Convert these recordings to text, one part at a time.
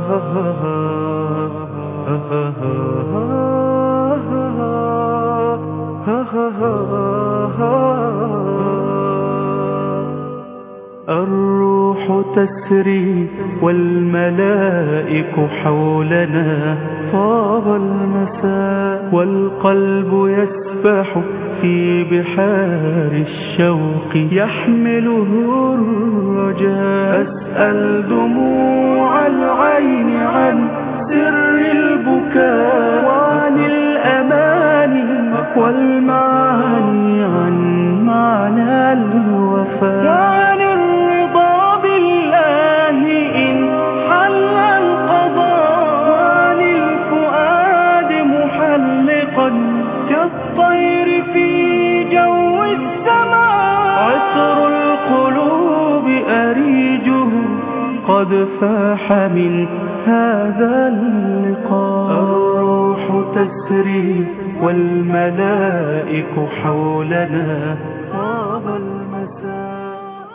الروح تسري والملائك حولنا طاب المساء والقلب يسبح في بحار الشوق يحمله الرجاء أسأل دموع العين عن سر البكاء وعن الأماني والمعاني عن معنى الوفاء وعن الرضا بالله إن حل القضاء وعن الفؤاد محلقا كالطير في جو السماء عطر القلوب أريجه قد فاح من هذا اللقاء الروح تسري والملائك حولنا طاب المساء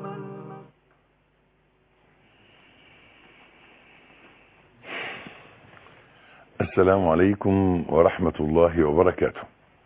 السلام عليكم ورحمة الله وبركاته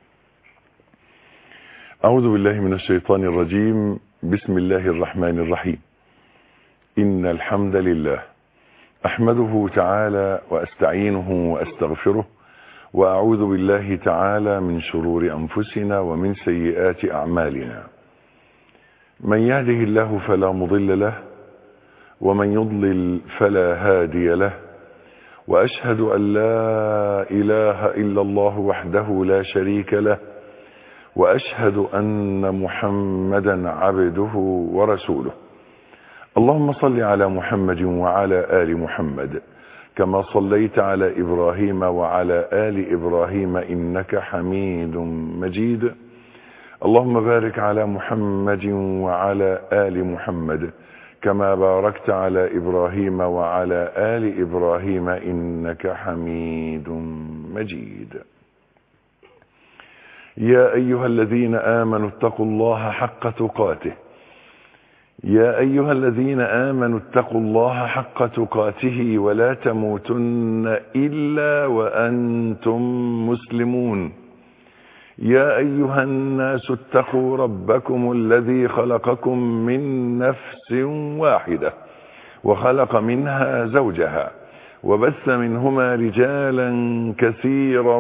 أعوذ بالله من الشيطان الرجيم بسم الله الرحمن الرحيم إن الحمد لله أحمده تعالى وأستعينه وأستغفره وأعوذ بالله تعالى من شرور أنفسنا ومن سيئات أعمالنا من يهده الله فلا مضل له ومن يضلل فلا هادي له وأشهد أن لا إله إلا الله وحده لا شريك له وأشهد أن محمدا عبده ورسوله اللهم صل على محمد وعلى آل محمد كما صليت على إبراهيم وعلى آل إبراهيم إنك حميد مجيد اللهم بارك على محمد وعلى آل محمد كما باركت على إبراهيم وعلى آل إبراهيم إنك حميد مجيد يا أيها الذين آمنوا اتقوا الله حق تقاته يا أيها الذين آمنوا اتقوا الله حق تقاته ولا تموتن إلا وأنتم مسلمون يا أيها الناس اتقوا ربكم الذي خلقكم من نفس واحدة وخلق منها زوجها وبث منهما رجالا كثيرا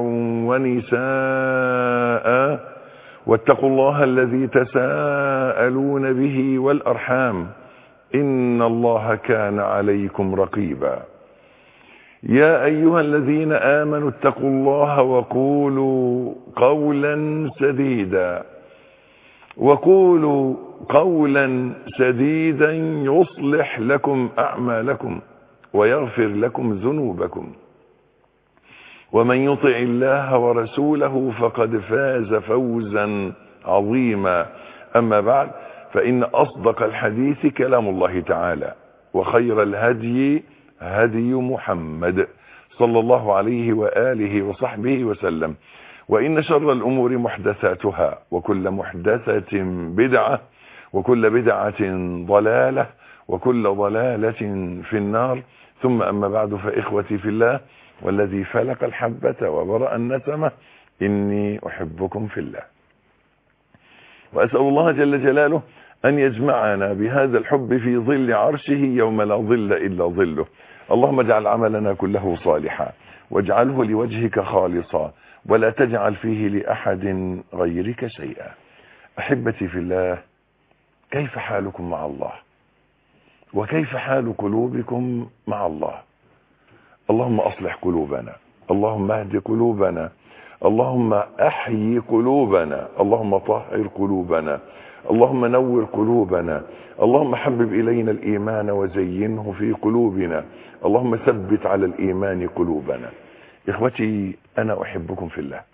ونساء واتقوا الله الذي تساءلون به والأرحام إن الله كان عليكم رقيبا يا أيها الذين آمنوا اتقوا الله وقولوا قولا سديدا وقولوا قولا سديدا يصلح لكم أعمالكم ويغفر لكم ذنوبكم ومن يطع الله ورسوله فقد فاز فوزا عظيما أما بعد فإن أصدق الحديث كلام الله تعالى وخير الهدي هدي محمد صلى الله عليه وآله وصحبه وسلم وإن شر الأمور محدثاتها وكل محدثة بدعة وكل بدعة ضلالة وكل ضلالة في النار ثم أما بعد فإخوتي في الله والذي فلق الحبة وبرأ النسمة إني أحبكم في الله وأسأل الله جل جلاله أن يجمعنا بهذا الحب في ظل عرشه يوم لا ظل إلا ظله اللهم اجعل عملنا كله صالحا واجعله لوجهك خالصا ولا تجعل فيه لأحد غيرك شيئا أحبتي في الله كيف حالكم مع الله وكيف حال قلوبكم مع الله اللهم أصلح قلوبنا اللهم اهد قلوبنا اللهم أحيي قلوبنا اللهم طهر قلوبنا اللهم نور قلوبنا اللهم حبب إلينا الإيمان وزينه في قلوبنا اللهم ثبت على الإيمان قلوبنا إخوتي أنا أحبكم في الله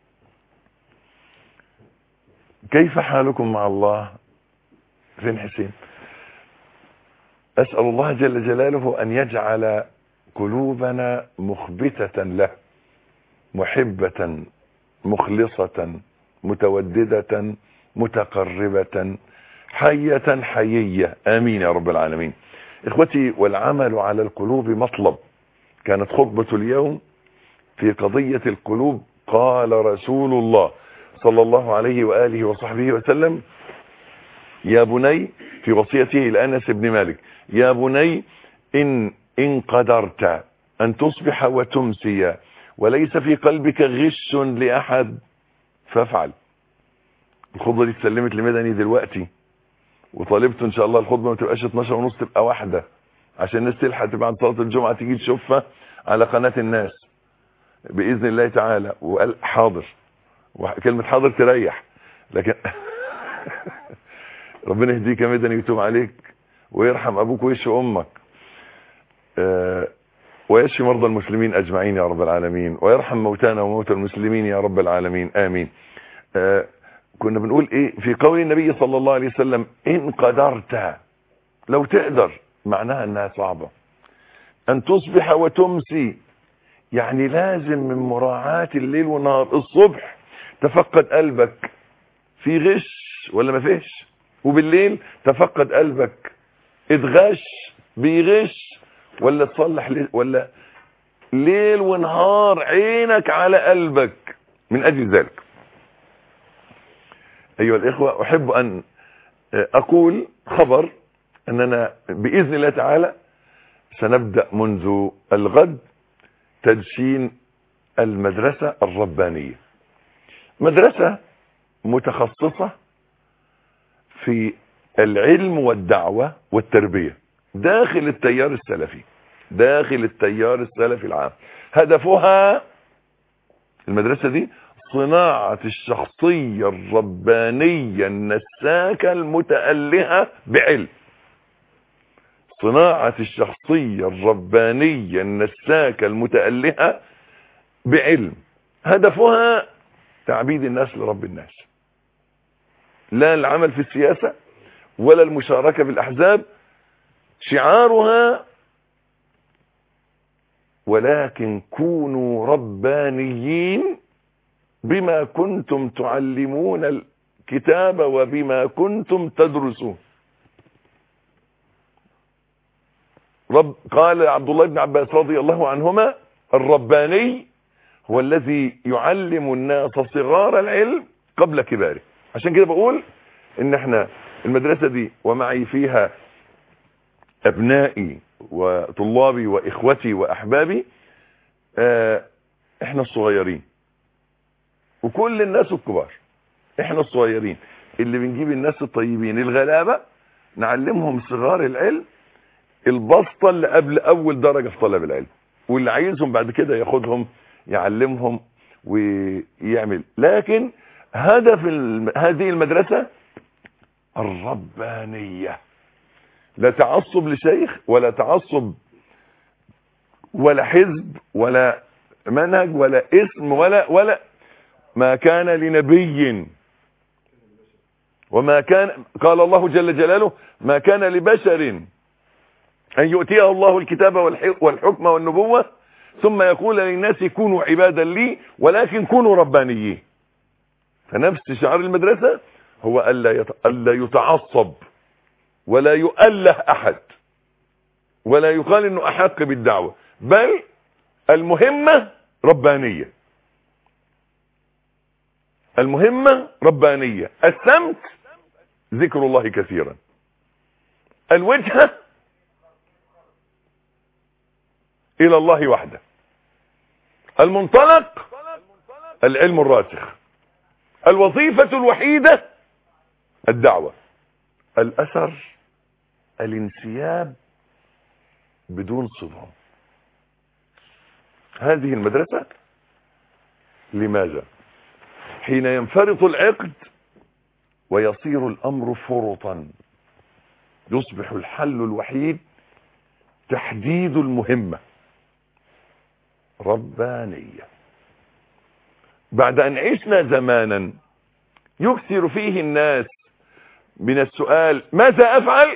كيف حالكم مع الله فين حسين أسأل الله جل جلاله أن يجعل قلوبنا مخبتة له محبة مخلصة متوددة متقربة حية حيية آمين يا رب العالمين إخوتي والعمل على القلوب مطلب كانت خطبة اليوم في قضية القلوب قال رسول الله صلى الله عليه وآله وصحبه وسلم يا بني في وصيته لأنس بن مالك يا بني إن, إن قدرت أن تصبح وتمسي وليس في قلبك غش لأحد فافعل الخطبة دي اتسلمت لمدني دلوقتي وطالبت ان شاء الله الخطبة ما تبقاش 12 ونص تبقى واحدة عشان الناس تلحق تبقى عند صلاة الجمعة تيجي تشوفها على قناة الناس بإذن الله تعالى وقال حاضر كلمة حاضر تريح لكن ربنا يهديك يا مدني ويتوب عليك ويرحم أبوك ويشفي أمك أه ويشفي مرضى المسلمين أجمعين يا رب العالمين ويرحم موتانا وموتى المسلمين يا رب العالمين آمين أه كنا بنقول ايه في قول النبي صلى الله عليه وسلم ان قدرت لو تقدر معناها انها صعبة ان تصبح وتمسي يعني لازم من مراعاة الليل والنهار الصبح تفقد قلبك في غش ولا ما فيش وبالليل تفقد قلبك اتغش بيغش ولا تصلح ولا ليل ونهار عينك على قلبك من اجل ذلك أيها الإخوة أحب أن أقول خبر أننا بإذن الله تعالى سنبدأ منذ الغد تدشين المدرسة الربانية مدرسة متخصصة في العلم والدعوة والتربية داخل التيار السلفي داخل التيار السلفي العام هدفها المدرسة دي صناعة الشخصية الربانية النساكة المتألهة بعلم صناعة الشخصية الربانية النساكة المتألهة بعلم هدفها تعبيد الناس لرب الناس لا العمل في السياسة ولا المشاركة في الأحزاب شعارها ولكن كونوا ربانيين بما كنتم تعلمون الكتاب وبما كنتم تدرسون رب قال عبد الله بن عباس رضي الله عنهما الرباني هو الذي يعلم الناس صغار العلم قبل كباره عشان كده بقول ان احنا المدرسة دي ومعي فيها ابنائي وطلابي واخوتي واحبابي اه احنا الصغيرين وكل الناس الكبار احنا الصغيرين اللي بنجيب الناس الطيبين الغلابة نعلمهم صغار العلم البسطة اللي قبل اول درجة في طلب العلم واللي عايزهم بعد كده ياخدهم يعلمهم ويعمل لكن هدف هذه المدرسة الربانية لا تعصب لشيخ ولا تعصب ولا حزب ولا منهج ولا اسم ولا ولا ما كان لنبي وما كان قال الله جل جلاله ما كان لبشر أن يؤتيه الله الكتاب والحكم والنبوة ثم يقول للناس كونوا عبادا لي ولكن كونوا ربانيين فنفس شعار المدرسة هو ألا ألا يتعصب ولا يؤله أحد ولا يقال انه أحق بالدعوة بل المهمة ربانية المهمة ربانية السمت ذكر الله كثيرا الوجهة الى الله وحده المنطلق العلم الراسخ الوظيفة الوحيدة الدعوة الاثر الانسياب بدون صدام هذه المدرسة لماذا حين ينفرط العقد ويصير الامر فرطا يصبح الحل الوحيد تحديد المهمة ربانية بعد ان عشنا زمانا يكثر فيه الناس من السؤال ماذا افعل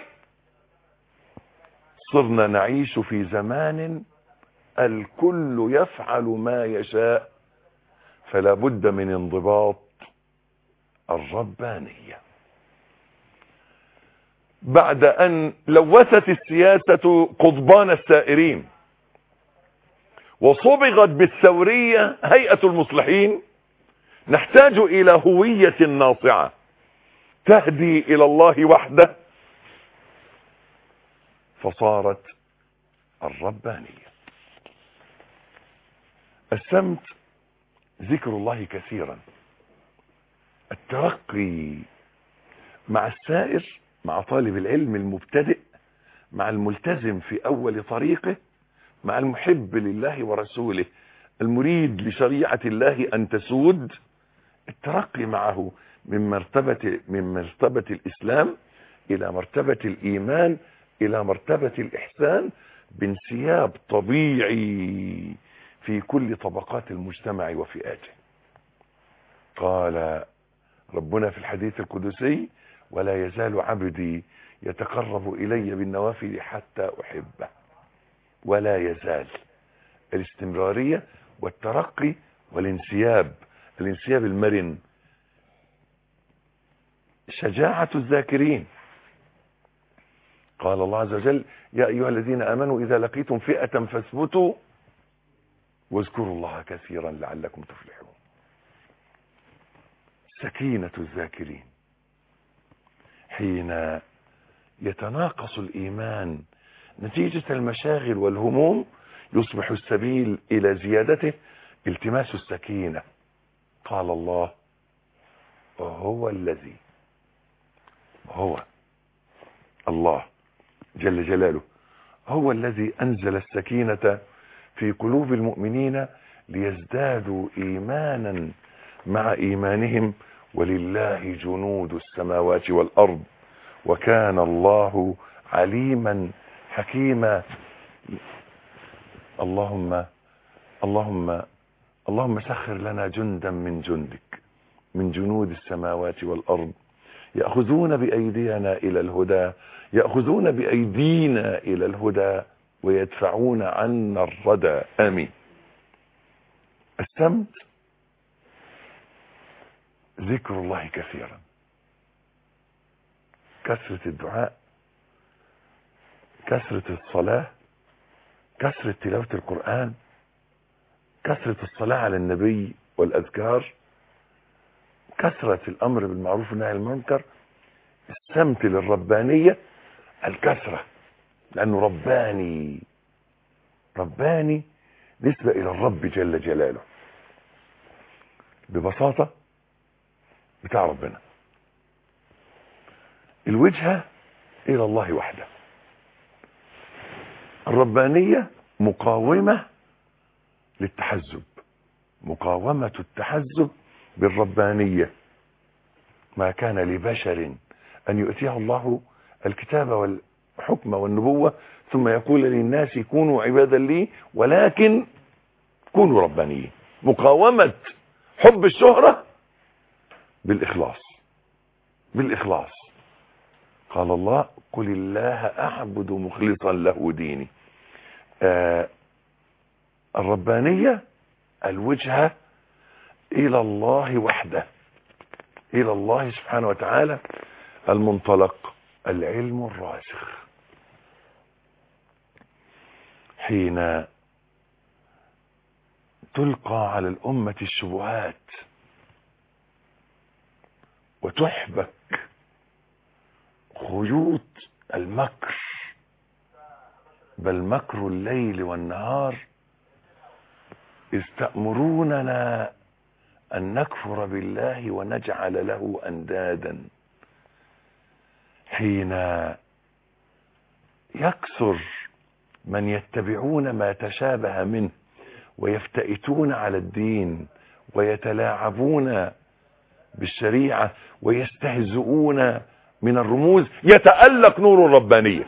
صرنا نعيش في زمان الكل يفعل ما يشاء فلا بد من انضباط الربانية بعد أن لوثت السياسة قضبان السائرين وصبغت بالثورية هيئة المصلحين نحتاج إلى هوية ناصعة تهدي إلى الله وحده فصارت الربانية السمت ذكر الله كثيرا الترقي مع السائر مع طالب العلم المبتدئ مع الملتزم في أول طريقه مع المحب لله ورسوله المريد لشريعة الله أن تسود الترقي معه من مرتبة من مرتبة الإسلام إلى مرتبة الإيمان إلى مرتبة الإحسان بانسياب طبيعي في كل طبقات المجتمع وفئاته قال ربنا في الحديث القدسي ولا يزال عبدي يتقرب إلي بالنوافل حتى أحبه ولا يزال الاستمرارية والترقي والانسياب الانسياب المرن شجاعة الذاكرين قال الله عز وجل يا أيها الذين آمنوا إذا لقيتم فئة فاثبتوا واذكروا الله كثيرا لعلكم تفلحون سكينة الذاكرين حين يتناقص الإيمان نتيجة المشاغل والهموم يصبح السبيل إلى زيادته التماس السكينة قال الله هو الذي هو الله جل جلاله هو الذي أنزل السكينة في قلوب المؤمنين ليزدادوا إيمانا مع إيمانهم ولله جنود السماوات والأرض وكان الله عليما حكيما اللهم اللهم اللهم سخر لنا جندا من جندك من جنود السماوات والأرض يأخذون بأيدينا إلى الهدى يأخذون بأيدينا إلى الهدى ويدفعون عنا الردى آمين السمت ذكر الله كثيرا كثرة الدعاء كثرة الصلاة كثرة تلاوة القرآن كثرة الصلاة على النبي والأذكار كثرة الأمر بالمعروف والنهي عن المنكر السمت للربانية الكثرة لأنه رباني رباني نسبة إلى الرب جل جلاله ببساطة بتاع ربنا الوجهة إلى الله وحده الربانية مقاومة للتحزب مقاومة التحزب بالربانية ما كان لبشر أن يؤتيه الله الكتاب والحكم والنبوة ثم يقول للناس كونوا عبادا لي ولكن كونوا ربانيين مقاومة حب الشهرة بالإخلاص بالإخلاص قال الله قل الله أعبد مخلصا له ديني آه الربانية الوجهة إلى الله وحده إلى الله سبحانه وتعالى المنطلق العلم الراسخ حين تلقى على الأمة الشبهات وتحبك خيوط المكر بل مكر الليل والنهار إذ تأمروننا أن نكفر بالله ونجعل له أندادا حين يكثر من يتبعون ما تشابه منه ويفتئتون على الدين ويتلاعبون بالشريعة ويستهزئون من الرموز يتألق نور الربانية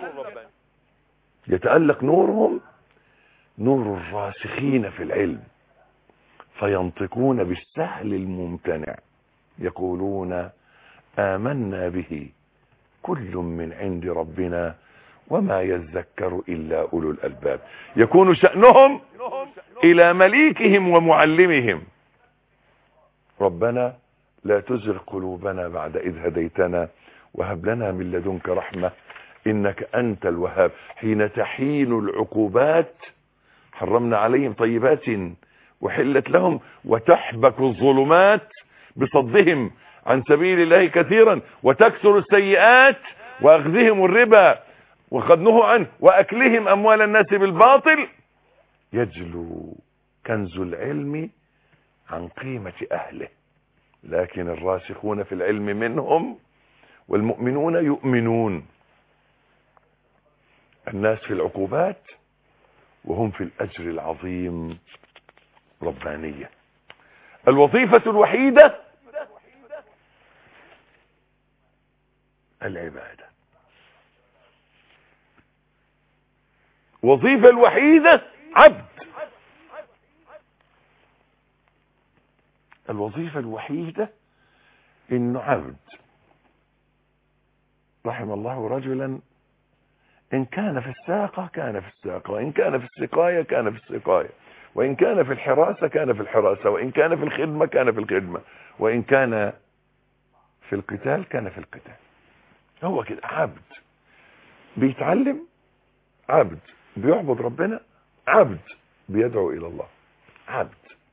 يتألق نورهم نور الراسخين في العلم فينطقون بالسهل الممتنع يقولون آمنا به كل من عند ربنا وما يذكر إلا أولو الألباب يكون شأنهم إلى مليكهم ومعلمهم ربنا لا تزغ قلوبنا بعد إذ هديتنا وهب لنا من لدنك رحمة إنك أنت الوهاب حين تحين العقوبات حرمنا عليهم طيبات وحلت لهم وتحبك الظلمات بصدهم عن سبيل الله كثيرا وتكثر السيئات وأخذهم الربا وقد نهوا عنه وأكلهم أموال الناس بالباطل يجلو كنز العلم عن قيمة أهله لكن الراسخون في العلم منهم والمؤمنون يؤمنون الناس في العقوبات وهم في الأجر العظيم ربانية الوظيفة الوحيدة العبادة وظيفة الوحيدة عبد الوظيفة الوحيدة انه عبد رحم الله رجلا ان كان في الساقة كان في الساقة وان كان في السقاية كان في السقاية وان كان في الحراسة كان في الحراسة وان كان في الخدمة كان في الخدمة وان كان في القتال كان في القتال هو كده عبد بيتعلم عبد بيعبد ربنا عبد بيدعو الى الله عبد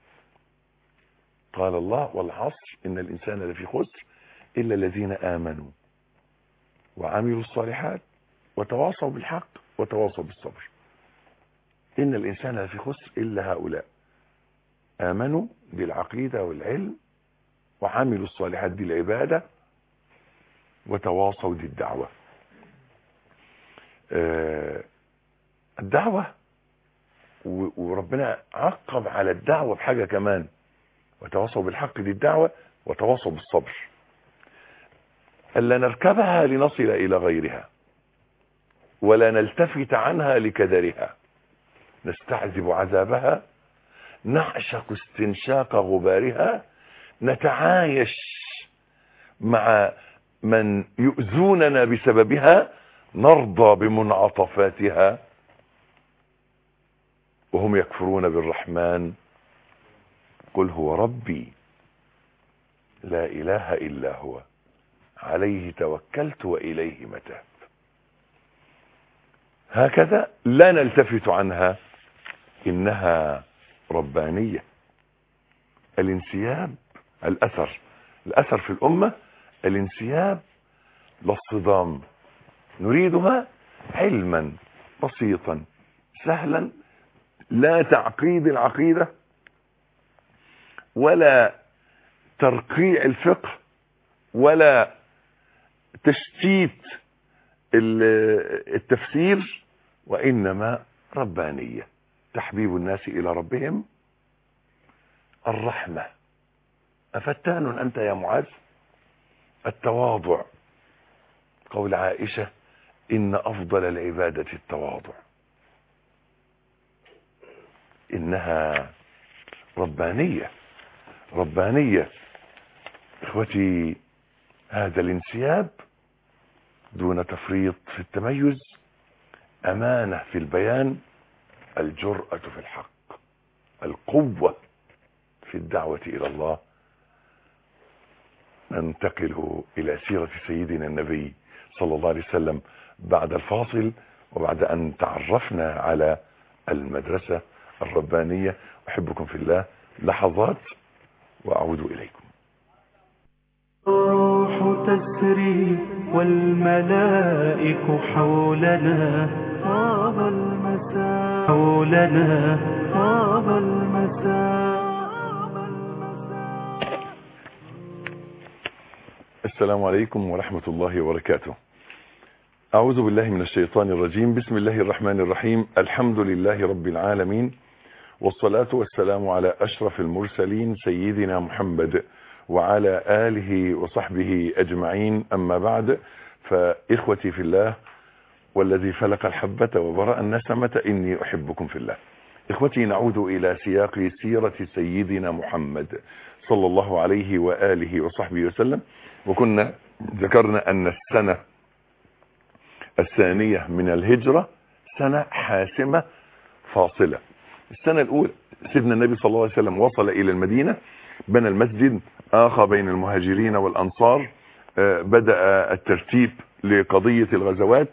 قال الله والعصر ان الانسان لفي خسر الا الذين امنوا وعملوا الصالحات وتواصوا بالحق وتواصوا بالصبر ان الانسان لفي خسر الا هؤلاء امنوا بالعقيده والعلم وعملوا الصالحات بالعباده وتواصوا بالدعوه آه الدعوه وربنا عقب على الدعوه بحاجه كمان وتواصوا بالحق دي الدعوة وتواصوا بالصبر ألا نركبها لنصل إلى غيرها ولا نلتفت عنها لكدرها نستعذب عذابها نعشق استنشاق غبارها نتعايش مع من يؤذوننا بسببها نرضى بمنعطفاتها وهم يكفرون بالرحمن قل هو ربي لا إله إلا هو عليه توكلت وإليه متاب هكذا لا نلتفت عنها إنها ربانية الانسياب الأثر الأثر في الأمة الانسياب للصدام نريدها علما بسيطا سهلا لا تعقيد العقيده ولا ترقيع الفقه ولا تشتيت التفسير وإنما ربانية تحبيب الناس إلى ربهم الرحمة أفتان أنت يا معاذ التواضع قول عائشة إن أفضل العبادة التواضع إنها ربانية ربانية اخوتي هذا الانسياب دون تفريط في التميز امانة في البيان الجرأة في الحق القوة في الدعوة الى الله ننتقل الى سيرة سيدنا النبي صلى الله عليه وسلم بعد الفاصل وبعد ان تعرفنا على المدرسة الربانية احبكم في الله لحظات وأعود إليكم الروح تسري والملائك حولنا طاب المساء حولنا طاب المساء السلام عليكم ورحمة الله وبركاته أعوذ بالله من الشيطان الرجيم بسم الله الرحمن الرحيم الحمد لله رب العالمين والصلاة والسلام على أشرف المرسلين سيدنا محمد وعلى آله وصحبه أجمعين أما بعد فإخوتي في الله والذي فلق الحبة وبرأ النسمة إني أحبكم في الله إخوتي نعود إلى سياق سيرة سيدنا محمد صلى الله عليه وآله وصحبه وسلم وكنا ذكرنا أن السنة الثانية من الهجرة سنة حاسمة فاصلة السنة الأولى سيدنا النبي صلى الله عليه وسلم وصل إلى المدينة بنى المسجد آخى بين المهاجرين والأنصار آه، بدأ الترتيب لقضية الغزوات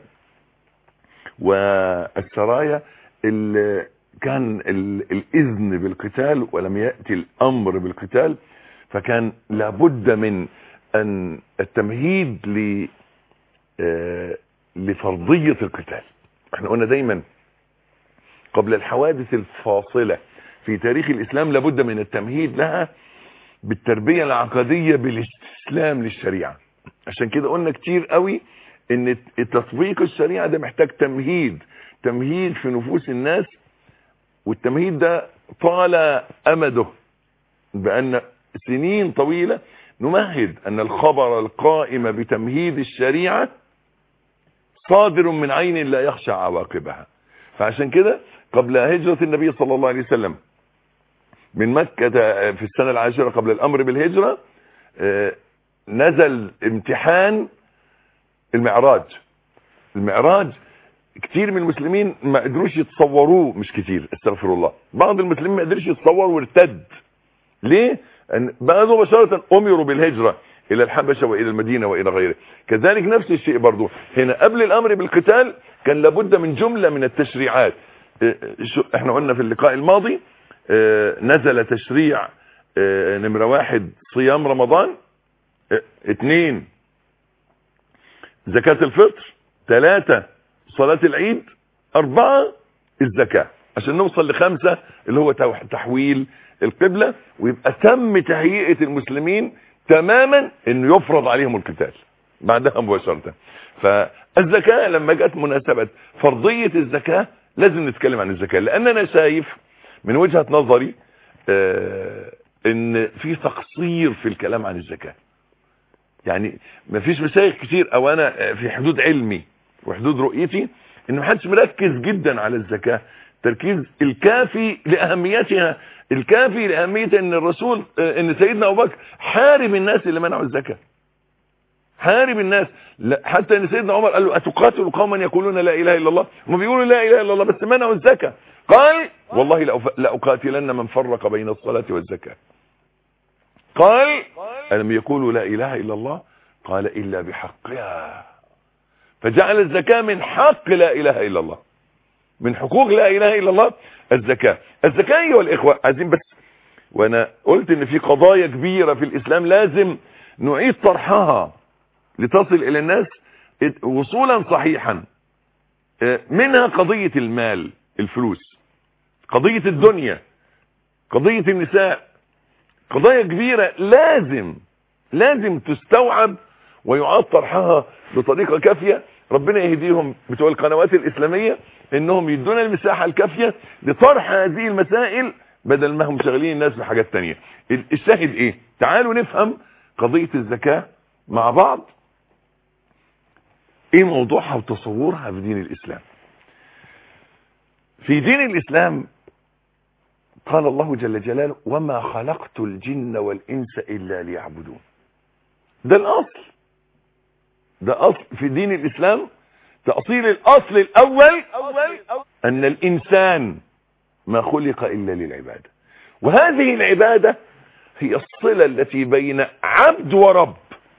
والسرايا اللي كان ال- الإذن بالقتال ولم يأتي الأمر بالقتال فكان لابد من أن التمهيد ل آه، لفرضية القتال احنا قلنا دايما قبل الحوادث الفاصلة في تاريخ الإسلام لابد من التمهيد لها بالتربية العقدية بالاستسلام للشريعة عشان كده قلنا كتير قوي ان تطبيق الشريعة ده محتاج تمهيد تمهيد في نفوس الناس والتمهيد ده طال امده بان سنين طويلة نمهد ان الخبر القائم بتمهيد الشريعة صادر من عين لا يخشى عواقبها فعشان كده قبل هجرة النبي صلى الله عليه وسلم من مكة في السنة العاشرة قبل الأمر بالهجرة آه، نزل امتحان المعراج المعراج كتير من المسلمين ما قدروش يتصوروه مش كتير استغفر الله بعض المسلمين ما قدرش يتصور وارتد ليه ان بعض مباشرة امروا بالهجرة الى الحبشة والى المدينة والى غيره كذلك نفس الشيء برضو هنا قبل الامر بالقتال كان لابد من جملة من التشريعات اه، شو- احنا قلنا في اللقاء الماضي اه، نزل تشريع اه، نمرة واحد صيام رمضان اه، اتنين زكاة الفطر ثلاثة صلاة العيد أربعة الزكاة عشان نوصل لخمسة اللي هو تو- تحويل القبلة ويبقى تم تهيئة المسلمين تماما انه يفرض عليهم القتال بعدها مباشرة فالزكاة لما جت مناسبة فرضية الزكاة لازم نتكلم عن الزكاة لان انا شايف من وجهة نظري آه ان في تقصير في الكلام عن الزكاة يعني مفيش مشايخ كتير او انا في حدود علمي وحدود رؤيتي ان محدش مركز جدا على الزكاة تركيز الكافي لاهميتها الكافي لاهمية ان الرسول ان سيدنا ابو بكر حارب الناس اللي منعوا الزكاة حارب الناس لا حتى ان سيدنا عمر قال له اتقاتل قوما يقولون لا اله الا الله هم بيقولوا لا اله الا الله بس منعوا الزكاة قال والله لأف- لاقاتلن من فرق بين الصلاة والزكاة قال ألم يقولوا لا إله إلا الله قال إلا بحقها فجعل الزكاة من حق لا إله إلا الله من حقوق لا إله إلا الله الزكاة الزكاة أيها الإخوة عايزين بس وأنا قلت إن في قضايا كبيرة في الإسلام لازم نعيد طرحها لتصل إلى الناس وصولا صحيحا آه، منها قضية المال الفلوس قضية الدنيا قضية النساء قضايا كبيرة لازم لازم تستوعب ويعاد طرحها بطريقة كافية ربنا يهديهم بتوع القنوات الإسلامية انهم يدونا المساحة الكافية لطرح هذه المسائل بدل ما هم شغالين الناس بحاجات تانية ال- الشاهد ايه تعالوا نفهم قضية الزكاة مع بعض ايه موضوعها وتصورها في دين الاسلام في دين الاسلام قال الله جل جلاله وما خلقت الجن والإنس إلا ليعبدون ده الأصل ده أصل في دين الإسلام تأصيل الأصل الأول أن الإنسان ما خلق إلا للعبادة وهذه العبادة هي الصلة التي بين عبد ورب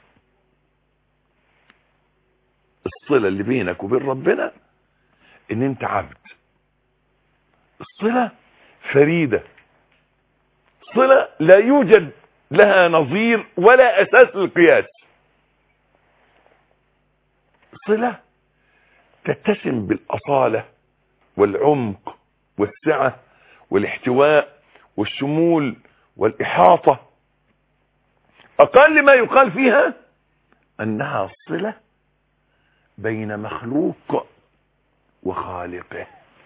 الصلة اللي بينك وبين ربنا ان انت عبد الصلة فريدة صلة لا يوجد لها نظير ولا أساس للقياس صلة تتسم بالأصالة والعمق والسعة والاحتواء والشمول والإحاطة أقل ما يقال فيها أنها صلة بين مخلوق وخالقه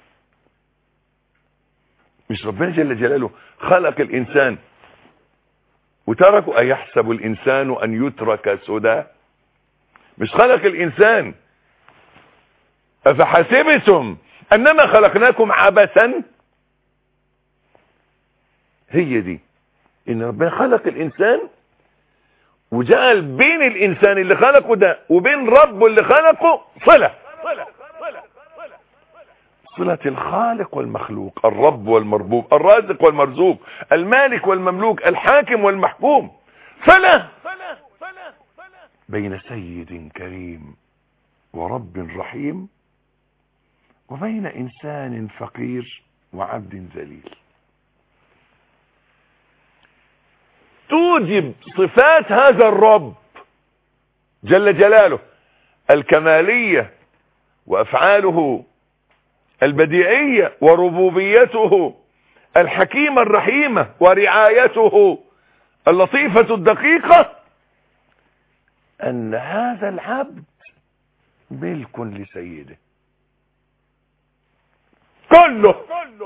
مش ربنا جل جلاله خلق الإنسان وتركه أيحسب الإنسان أن يترك سدى مش خلق الإنسان أفحسبتم أنما خلقناكم عبثا هي دي إن ربنا خلق الإنسان وجعل بين الإنسان اللي خلقه ده وبين ربه اللي خلقه صلة صلة الخالق والمخلوق الرب والمربوب الرازق والمرزوق المالك والمملوك الحاكم والمحكوم فلا بين سيد كريم ورب رحيم وبين إنسان فقير وعبد ذليل توجب صفات هذا الرب جل جلاله الكمالية وأفعاله البديعية وربوبيته الحكيمة الرحيمة ورعايته اللطيفة الدقيقة أن هذا العبد ملك لسيده كله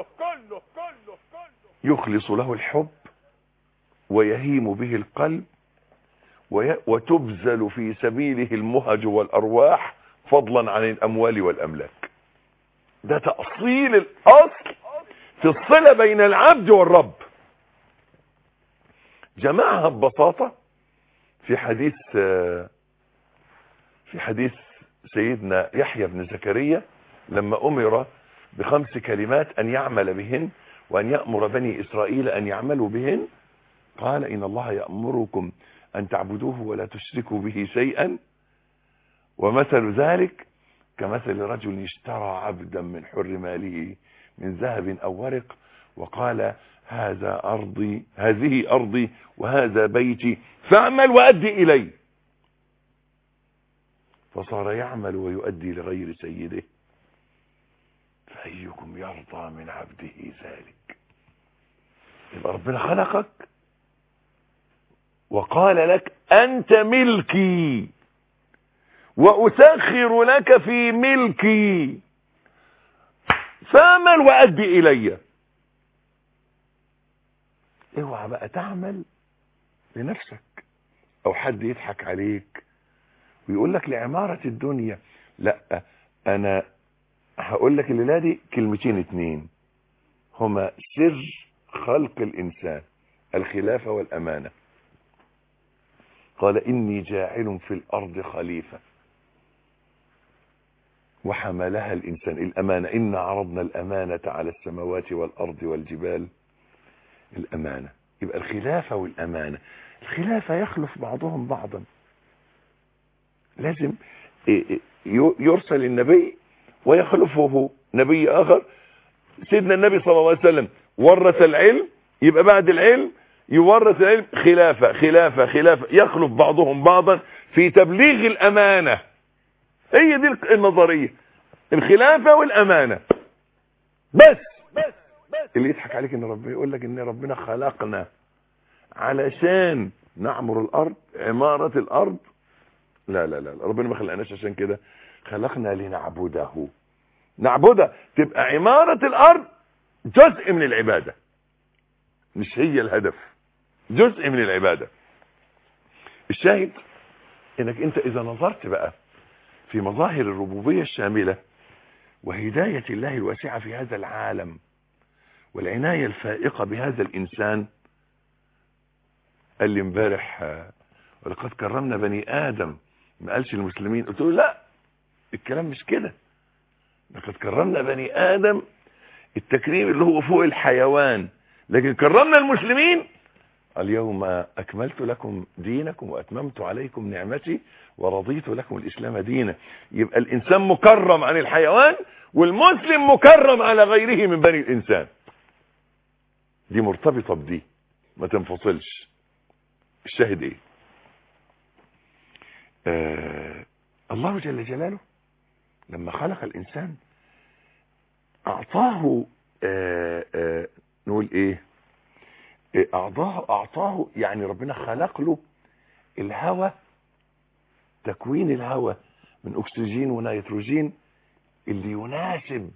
يخلص له الحب ويهيم به القلب وي- وتبذل في سبيله المهج والأرواح فضلا عن الأموال والأملاك ده تأصيل الأصل في الصلة بين العبد والرب جمعها ببساطة في حديث آه، في حديث سيدنا يحيى بن زكريا لما أمر بخمس كلمات أن يعمل بهن وأن يأمر بني إسرائيل أن يعملوا بهن قال إن الله يأمركم أن تعبدوه ولا تشركوا به شيئا ومثل ذلك كمثل رجل اشترى عبدا من حر ماله من ذهب أو ورق وقال هذا أرضي هذه أرضي وهذا بيتي فاعمل وأدي إلي فصار يعمل ويؤدي لغير سيده فأيكم يرضى من عبده ذلك يبقى ربنا خلقك وقال لك أنت ملكي وأسخر لك في ملكي فاعمل وأدي إلي اوعى بقى تعمل لنفسك او حد يضحك عليك ويقول لك لعمارة الدنيا لا انا هقول لك الليلة دي كلمتين اتنين هما سر خلق الانسان الخلافة والامانة قال اني جاعل في الارض خليفة وحملها الانسان الامانة ان عرضنا الامانة على السماوات والارض والجبال الامانة يبقى الخلافة والامانة الخلافة يخلف بعضهم بعضا لازم يرسل النبي ويخلفه نبي اخر سيدنا النبي صلى الله عليه وسلم ورث العلم يبقى بعد العلم يورث العلم خلافة خلافة خلافة يخلف بعضهم بعضا في تبليغ الامانة هي دي النظرية الخلافة والامانة بس اللي يضحك عليك ان ربنا يقول لك ان ربنا خلقنا علشان نعمر الارض عمارة الارض لا لا لا ربنا ما خلقناش عشان كده خلقنا لنعبده نعبده تبقى عمارة الارض جزء من العبادة مش هي الهدف جزء من العبادة الشاهد انك انت اذا نظرت بقى في مظاهر الربوبية الشاملة وهداية الله الواسعة في هذا العالم والعناية الفائقة بهذا الإنسان قال لي امبارح ولقد كرمنا بني آدم ما قالش المسلمين قلت له لا الكلام مش كده لقد كرمنا بني آدم التكريم اللي هو فوق الحيوان لكن كرمنا المسلمين اليوم أكملت لكم دينكم وأتممت عليكم نعمتي ورضيت لكم الإسلام دينا يبقى الإنسان مكرم عن الحيوان والمسلم مكرم على غيره من بني الإنسان دي مرتبطة بدي ما تنفصلش الشاهد ايه آه الله جل جلاله لما خلق الانسان اعطاه آه آه نقول ايه اعطاه اعطاه يعني ربنا خلق له الهوى تكوين الهوى من اكسجين ونيتروجين اللي يناسب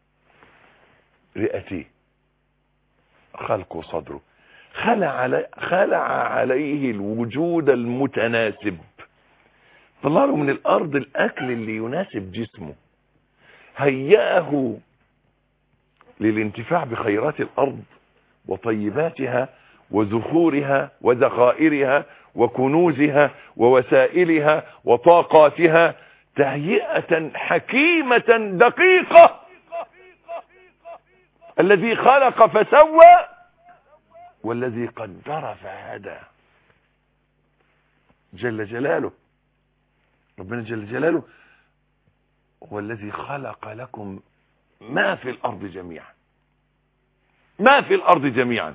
رئتيه خلقه صدره خلع, علي خلع عليه الوجود المتناسب طلع له من الارض الاكل اللي يناسب جسمه هيأه للانتفاع بخيرات الارض وطيباتها وزخورها وذخائرها وكنوزها ووسائلها وطاقاتها تهيئة حكيمة دقيقة الذي خلق فسوى والذي قدر فهدى جل جلاله ربنا جل جلاله هو الذي خلق لكم ما في الأرض جميعا ما في الأرض جميعا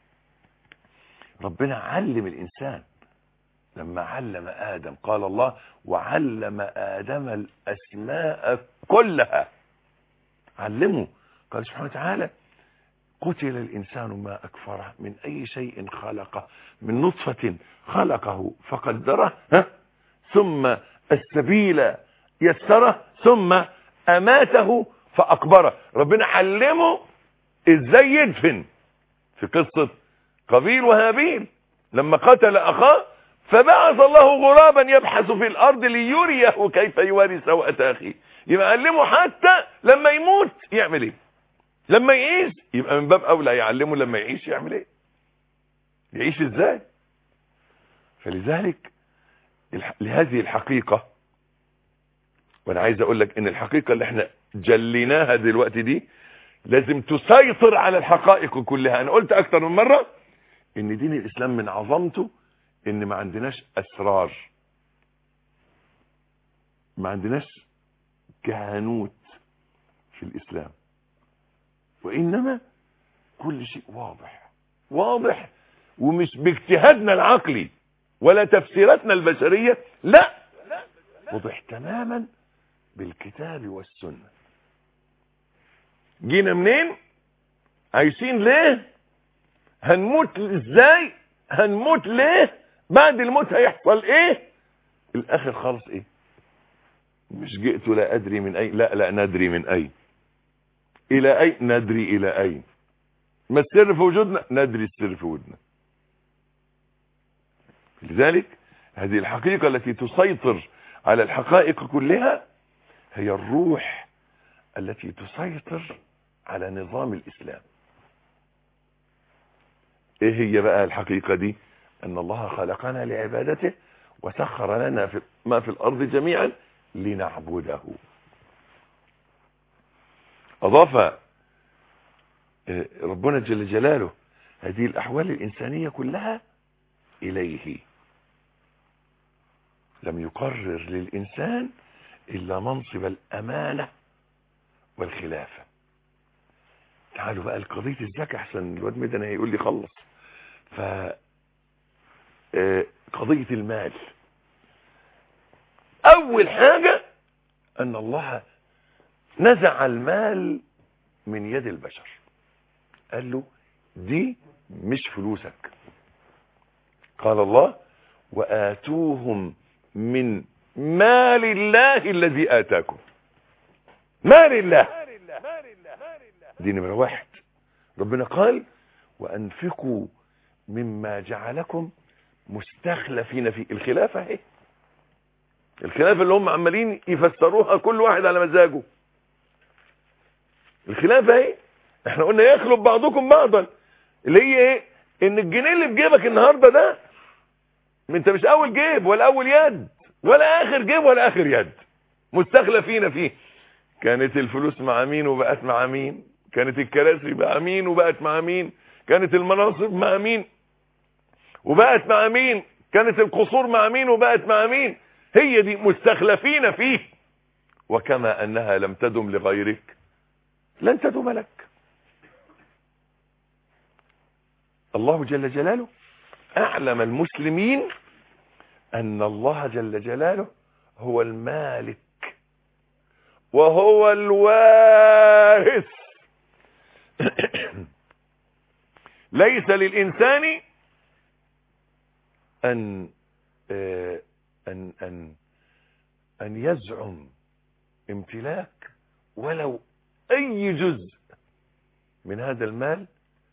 ربنا علم الإنسان لما علم آدم قال الله وعلم آدم الأسماء كلها علمه قال سبحانه وتعالى قتل الإنسان ما أكفره من أي شيء خلقه من نطفة خلقه فقدره ها ثم السبيل يسره ثم أماته فأقبره ربنا علمه إزاي يدفن في قصة قبيل وهابيل لما قتل أخاه فبعث الله غرابا يبحث في الأرض ليريه كيف يواري سوءة أخيه يبقى علمه حتى لما يموت يعمل ايه لما يعيش يبقى من باب أولى يعلمه لما يعيش يعمل ايه يعيش ازاي فلذلك الح... لهذه الحقيقة وانا عايز اقول لك ان الحقيقة اللي احنا جليناها دلوقتي دي لازم تسيطر على الحقائق كلها انا قلت اكتر من مرة ان دين الاسلام من عظمته ان ما عندناش اسرار ما عندناش كهنوت في الاسلام وانما كل شيء واضح واضح ومش باجتهادنا العقلي ولا تفسيراتنا البشرية لا وضح تماما بالكتاب والسنة جينا منين عايشين ليه هنموت ازاي هنموت ليه بعد الموت هيحصل ايه الاخر خالص ايه مش جئت لا ادري من اين لا لا ندري من اين الى اين ندري الى اين ما السر في وجودنا ندري السر في وجودنا لذلك هذه الحقيقة التي تسيطر على الحقائق كلها هي الروح التي تسيطر على نظام الإسلام ايه هي بقى الحقيقة دي ان الله خلقنا لعبادته وسخر لنا في ما في الارض جميعا لنعبده اضاف ربنا جل جلاله هذه الاحوال الانسانية كلها اليه لم يقرر للانسان الا منصب الامانة والخلافة تعالوا بقى لقضية الزكاة احسن الواد مدن هيقول لي خلص ف قضية المال اول حاجة ان الله نزع المال من يد البشر قال له دي مش فلوسك قال الله وآتوهم من مال الله الذي آتاكم مال الله دي نمرة واحد ربنا قال وأنفقوا مما جعلكم مستخلفين فيه الخلافة اهي الخلافة اللي هم عمالين يفسروها كل واحد على مزاجه الخلافة اهي احنا قلنا يخلف بعضكم بعضا اللي هي ايه ان الجنيه اللي في جيبك النهاردة ده انت مش اول جيب ولا اول يد ولا اخر جيب ولا اخر يد مستخلفين فيه كانت الفلوس مع مين وبقت مع مين كانت الكراسي مع مين وبقت مع مين كانت المناصب مع مين وبقت مع مين كانت القصور مع مين وبقت مع مين هي دي مستخلفين فيه وكما انها لم تدم لغيرك لن تدم لك الله جل جلاله اعلم المسلمين ان الله جل جلاله هو المالك وهو الوارث ليس للإنسان أن أن أن أن يزعم امتلاك ولو أي جزء من هذا المال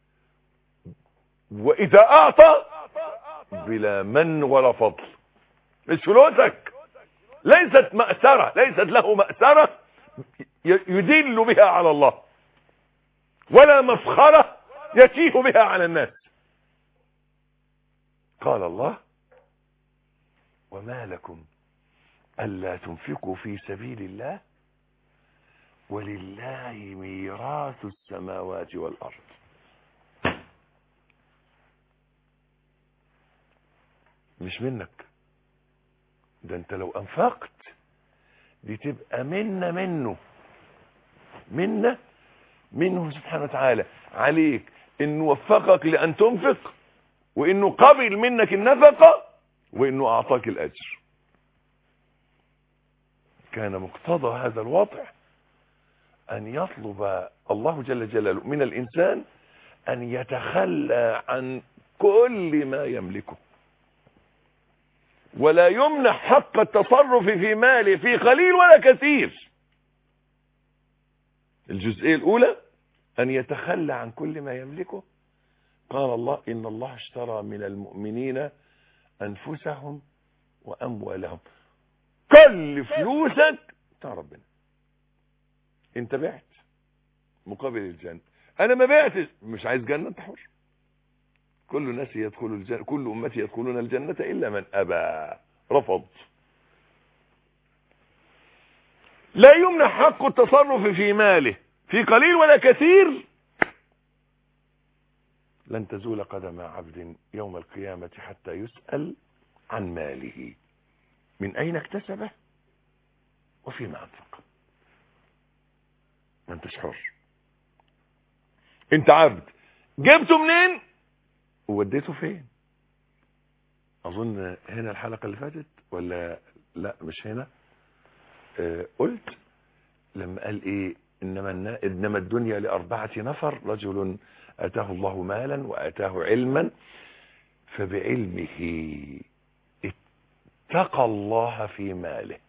وإذا أعطى بلا من ولا فضل مش فلوسك ليست مأسرة ليست له مأسرة يدل بها على الله ولا مفخرة يتيه بها على الناس قال الله وما لكم ألا تنفقوا في سبيل الله ولله ميراث السماوات والأرض مش منك ده انت لو انفقت دي تبقى منا منه منا منه سبحانه وتعالى عليك انه وفقك لان تنفق وانه قبل منك النفقة وانه اعطاك الاجر كان مقتضى هذا الوضع ان يطلب الله جل جلاله من الانسان ان يتخلى عن كل ما يملكه ولا يمنح حق التصرف في ماله في قليل ولا كثير الجزئية الأولى أن يتخلى عن كل ما يملكه قال الله إن الله اشترى من المؤمنين أنفسهم وأموالهم كل فلوسك بتاع ربنا انت بعت مقابل الجنة انا ما بعتش مش عايز جنة انت حر كل الناس يدخل الجنة كل امتي يدخلون الجنة الا من ابى رفض لا يمنح حق التصرف في ماله في قليل ولا كثير لن تزول قدم عبد يوم القيامة حتى يسأل عن ماله من اين اكتسبه وفيما انفقه ما انتش حر انت عبد جبته منين ووديته فين اظن هنا الحلقة اللي فاتت ولا لا مش هنا اه قلت لما قال ايه انما, النا... إنما الدنيا لاربعة نفر رجل اتاه الله مالا واتاه علما فبعلمه اتقى الله في ماله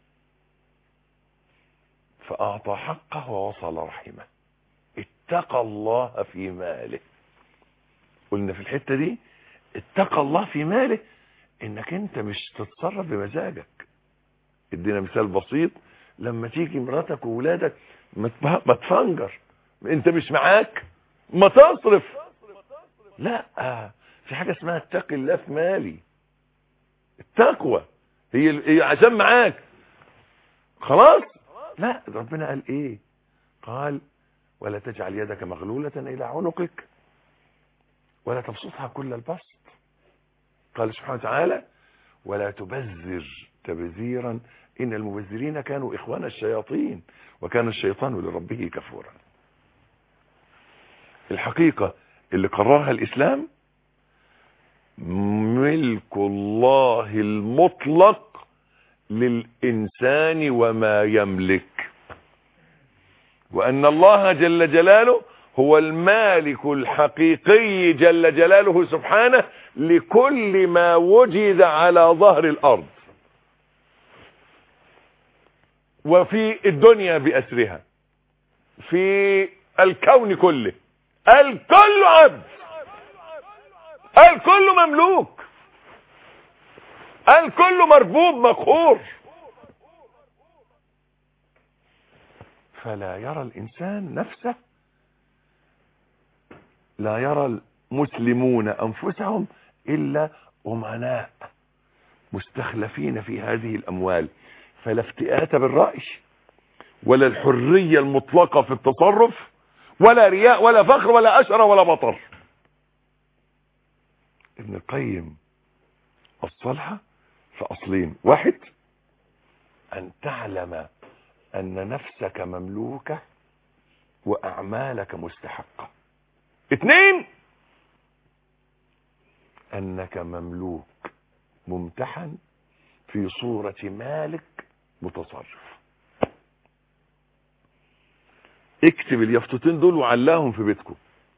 فأعطى حقه ووصل رحمه اتقى الله في ماله قلنا في الحتة دي اتقى الله في ماله انك انت مش تتصرف بمزاجك ادينا مثال بسيط لما تيجي مراتك وولادك ما تفنجر انت مش معاك ما تصرف لا في حاجة اسمها اتقي الله في مالي التقوى هي هي عشان معاك خلاص لا ربنا قال ايه قال ولا تجعل يدك مغلولة الى عنقك ولا تبسطها كل البسط قال سبحانه وتعالى ولا تبذر تبذيرا ان المبذرين كانوا اخوان الشياطين وكان الشيطان لربه كفورا الحقيقة اللي قررها الاسلام ملك الله المطلق للإنسان وما يملك وأن الله جل جلاله هو المالك الحقيقي جل جلاله سبحانه لكل ما وجد على ظهر الأرض وفي الدنيا بأسرها في الكون كله الكل عبد الكل مملوك الكل مربوب مقهور فلا يرى الإنسان نفسه لا يرى المسلمون أنفسهم إلا أمناء مستخلفين في هذه الأموال فلا افتئات بالرأي ولا الحرية المطلقة في التصرف ولا رياء ولا فخر ولا أشر ولا بطر ابن القيم الصلحة في أصلين واحد أن تعلم أن نفسك مملوكة وأعمالك مستحقة اثنين أنك مملوك ممتحن في صورة مالك متصرف اكتب اليافطتين دول وعلاهم في بيتكم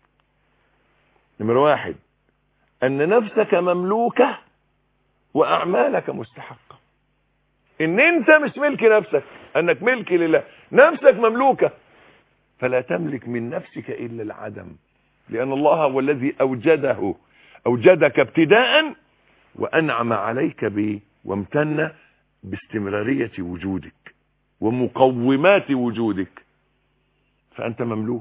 نمرة واحد أن نفسك مملوكة وأعمالك مستحقة إن أنت مش ملك نفسك أنك ملك لله نفسك مملوكة فلا تملك من نفسك إلا العدم لأن الله هو الذي أوجده أوجدك ابتداء وأنعم عليك به وامتن باستمرارية وجودك ومقومات وجودك فأنت مملوك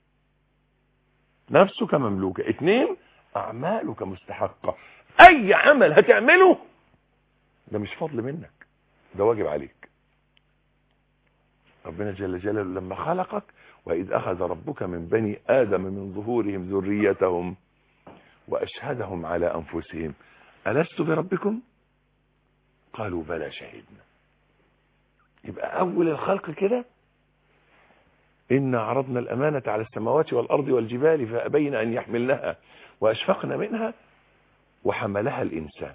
نفسك مملوكة اثنين أعمالك مستحقة أي عمل هتعمله ده مش فضل منك ده واجب عليك ربنا جل جلاله لما خلقك وإذ أخذ ربك من بني آدم من ظهورهم ذريتهم وأشهدهم على أنفسهم ألست بربكم قالوا بلى شهدنا يبقى اول الخلق كده إن عرضنا الأمانة على السماوات والأرض والجبال فأبين أن يحملنها وأشفقن منها وحملها الإنسان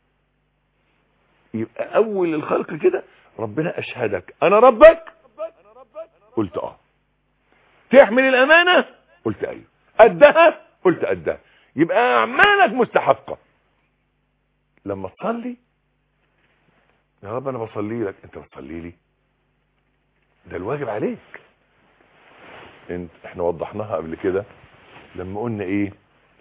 يبقى أول الخلق كده ربنا أشهدك أنا ربك قلت آه تحمل الأمانة قلت أيوه أدها قلت أدها يبقى أعمالك مستحقة لما تصلي يا رب أنا بصلي لك أنت بتصلي لي ده الواجب عليك انت احنا وضحناها قبل كده لما قلنا ايه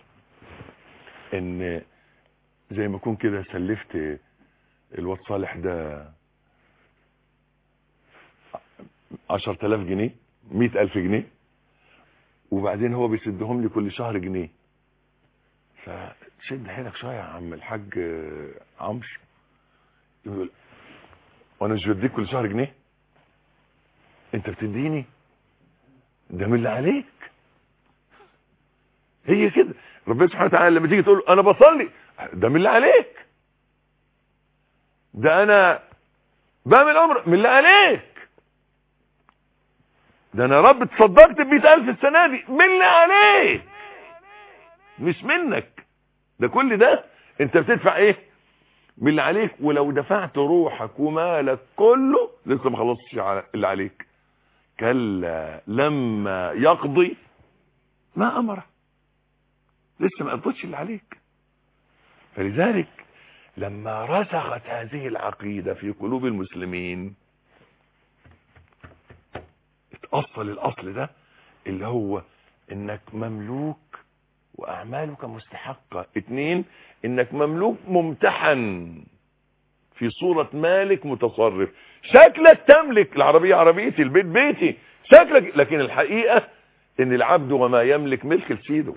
ان زي ما اكون كده سلفت الواد صالح ده عشر تلاف جنيه مئة الف جنيه وبعدين هو بيسدهم لي كل شهر جنيه فشد حيلك شوية يا عم الحاج عمرو يقول وانا مش بديك كل شهر جنيه انت بتديني ده من اللي عليك هي كده ربنا سبحانه وتعالى لما تيجي تقول انا بصلي ده من اللي عليك ده انا بعمل امر من اللي عليك ده انا رب تصدقت ب ألف السنة دي من اللي عليك مش منك ده كل ده انت بتدفع ايه من اللي عليك ولو دفعت روحك ومالك كله لسه ما خلصتش اللي عليك كلا لما يقضي ما امره لسه ما قضتش اللي عليك فلذلك لما رسخت هذه العقيدة في قلوب المسلمين اتأصل الاصل ده اللي هو انك مملوك واعمالك مستحقة اتنين انك مملوك ممتحن في صورة مالك متصرف شكلك تملك العربية عربيتي البيت بيتي شكلك لكن الحقيقة ان العبد وما يملك ملك لسيده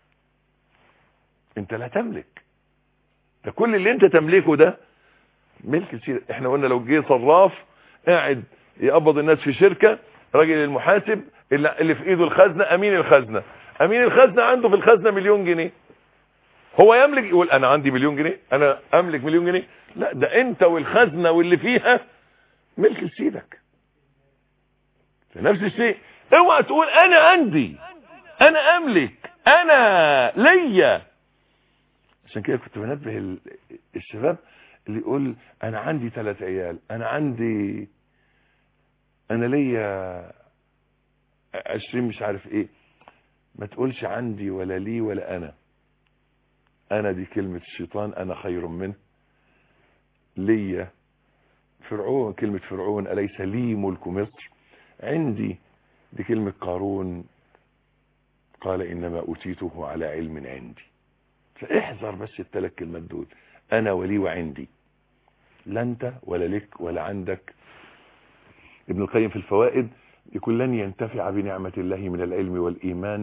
انت لا تملك ده كل اللي انت تملكه ده ملك لسيده احنا قلنا لو جه صراف قاعد يقبض الناس في شركة راجل المحاسب اللي, اللي في ايده الخزنة امين الخزنة امين الخزنة عنده في الخزنة مليون جنيه هو يملك يقول انا عندي مليون جنيه انا املك مليون جنيه لا ده انت والخزنة واللي فيها ملك لسيدك في نفس الشيء اوعى تقول انا عندي انا املك انا ليا عشان كده كنت بنبه الشباب اللي يقول انا عندي ثلاث عيال انا عندي انا ليا عشرين مش عارف ايه ما تقولش عندي ولا لي ولا انا انا دي كلمة الشيطان انا خير منه ليا فرعون كلمة فرعون أليس لي ملك مصر عندي دي كلمة قارون قال إنما أوتيته على علم عندي فاحذر بس الثلاث كلمات دول أنا ولي وعندي لا أنت ولا لك ولا عندك ابن القيم في الفوائد يقول لن ينتفع بنعمة الله من العلم والإيمان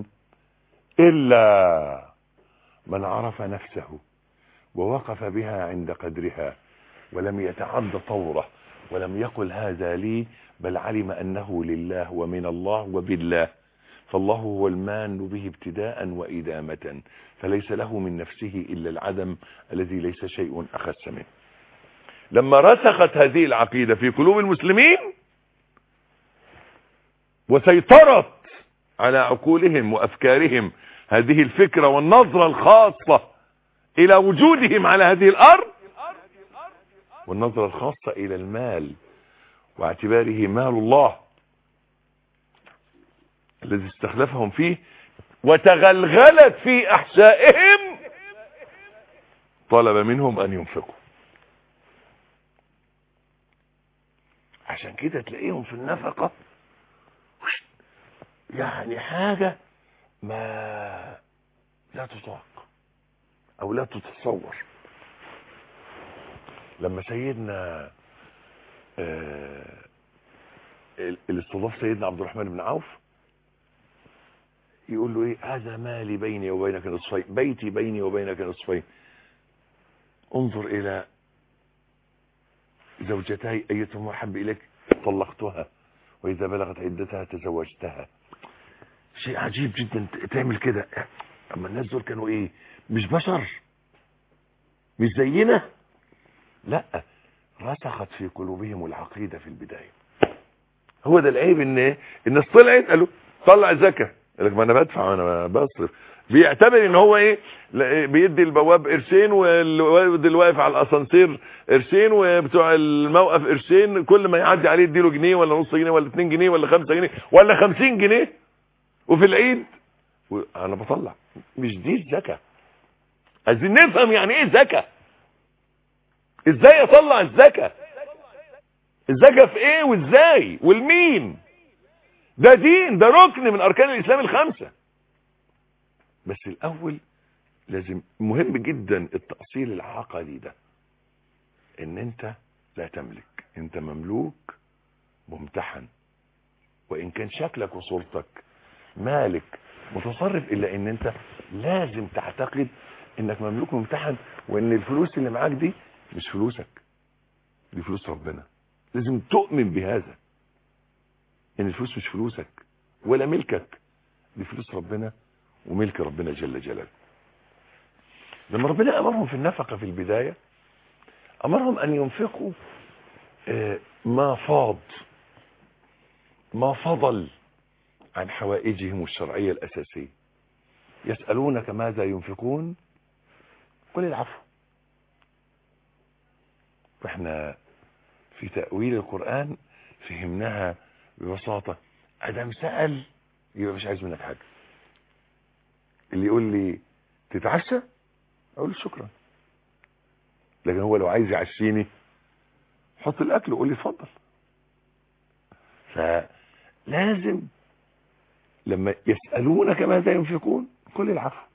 إلا من عرف نفسه ووقف بها عند قدرها ولم يتعد طوره ولم يقل هذا لي بل علم أنه لله ومن الله وبالله فالله هو المان به ابتداء وإدامة فليس له من نفسه إلا العدم الذي ليس شيء أخس منه لما رسخت هذه العقيدة في قلوب المسلمين وسيطرت على عقولهم وأفكارهم هذه الفكرة والنظرة الخاصة إلى وجودهم على هذه الأرض والنظرة الخاصة إلى المال واعتباره مال الله الذي استخلفهم فيه وتغلغلت في أحشائهم طلب منهم أن ينفقوا عشان كده تلاقيهم في النفقة يعني حاجة ما لا تطاق أو لا تتصور لما سيدنا آه اللي استضاف سيدنا عبد الرحمن بن عوف يقول له ايه هذا مالي بيني وبينك نصفين بيتي بيني وبينك نصفين انظر الى زوجتي ايتهما احب اليك طلقتها واذا بلغت عدتها تزوجتها شيء عجيب جدا تعمل كده اما الناس دول كانوا ايه مش بشر مش زينا لا رسخت في قلوبهم العقيدة في البداية هو ده العيب ان ايه الناس طلعت قالوا طلع الزكاة قال لك ما انا بدفع وانا بصرف بيعتبر ان هو ايه لا- بيدي البواب قرشين والواد اللي واقف على الاسانسير قرشين وبتوع الموقف قرشين كل ما يعدي عليه يديله جنيه ولا نص جنيه ولا 2 جنيه ولا 5 جنيه ولا 50 جنيه وفي العيد و- انا بطلع مش دي الزكاه عايزين نفهم يعني ايه زكاه ازاي اطلع الزكاه الزكاه في ايه وازاي والمين ده دين ده ركن من اركان الاسلام الخمسه بس الاول لازم مهم جدا التأصيل العقدي ده ان انت لا تملك انت مملوك ممتحن وان كان شكلك وصورتك مالك متصرف الا ان انت لازم تعتقد انك مملوك ممتحن وان الفلوس اللي معاك دي مش فلوسك دي فلوس ربنا لازم تؤمن بهذا ان الفلوس مش فلوسك ولا ملكك دي فلوس ربنا وملك ربنا جل جلاله لما ربنا امرهم في النفقه في البدايه امرهم ان ينفقوا آه، ما فاض ما فضل عن حوائجهم الشرعيه الاساسيه يسالونك ماذا ينفقون قل العفو واحنا في تاويل القران فهمناها ببساطه ادم سال يبقى مش عايز منك حاجه اللي يقول لي تتعشى اقول له شكرا لكن هو لو عايز يعشيني حط الاكل وقول لي اتفضل فلازم لما يسالونك ماذا ينفقون قل العفو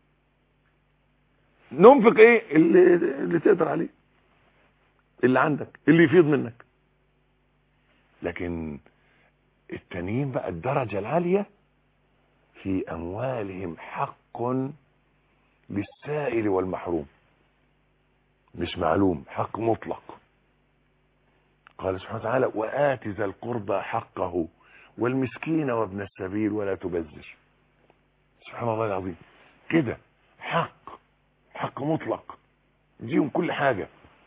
ننفق ايه اللي, اللي تقدر عليه اللي عندك اللي يفيض منك لكن التانيين بقى الدرجه العاليه في اموالهم حق للسائل والمحروم مش معلوم حق مطلق قال سبحانه وتعالى وآت ذا القربى حقه والمسكين وابن السبيل ولا تبذر سبحان الله العظيم كده حق حق مطلق يديهم كل حاجة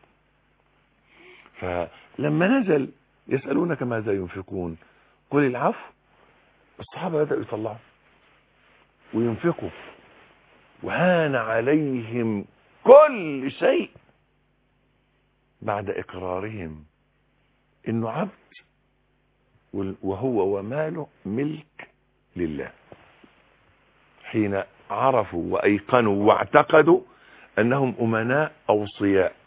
فلما نزل يسألونك ماذا ينفقون قل العفو الصحابة بدأوا يطلعوا وينفقوا وهان عليهم كل شيء بعد اقرارهم انه عبد وهو وماله ملك لله حين عرفوا وايقنوا واعتقدوا انهم امناء اوصياء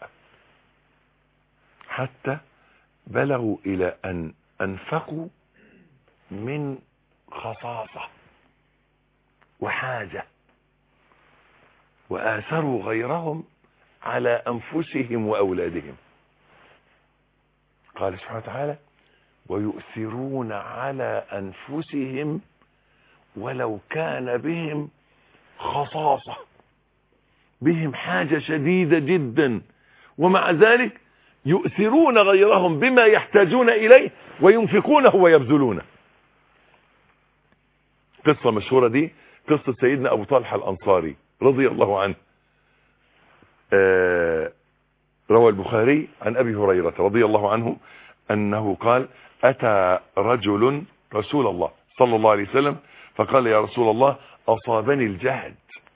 حتى بلغوا الى ان انفقوا من خصاصه وحاجه وآثروا غيرهم على أنفسهم وأولادهم قال سبحانه وتعالى ويؤثرون على أنفسهم ولو كان بهم خصاصة بهم حاجة شديدة جدا ومع ذلك يؤثرون غيرهم بما يحتاجون إليه وينفقونه ويبذلونه قصة مشهورة دي قصة سيدنا أبو طلحة الأنصاري رضي الله عنه آه روى البخاري عن أبي هريرة رضي الله عنه أنه قال أتى رجل رسول الله صلى الله عليه وسلم فقال يا رسول الله أصابني الجهد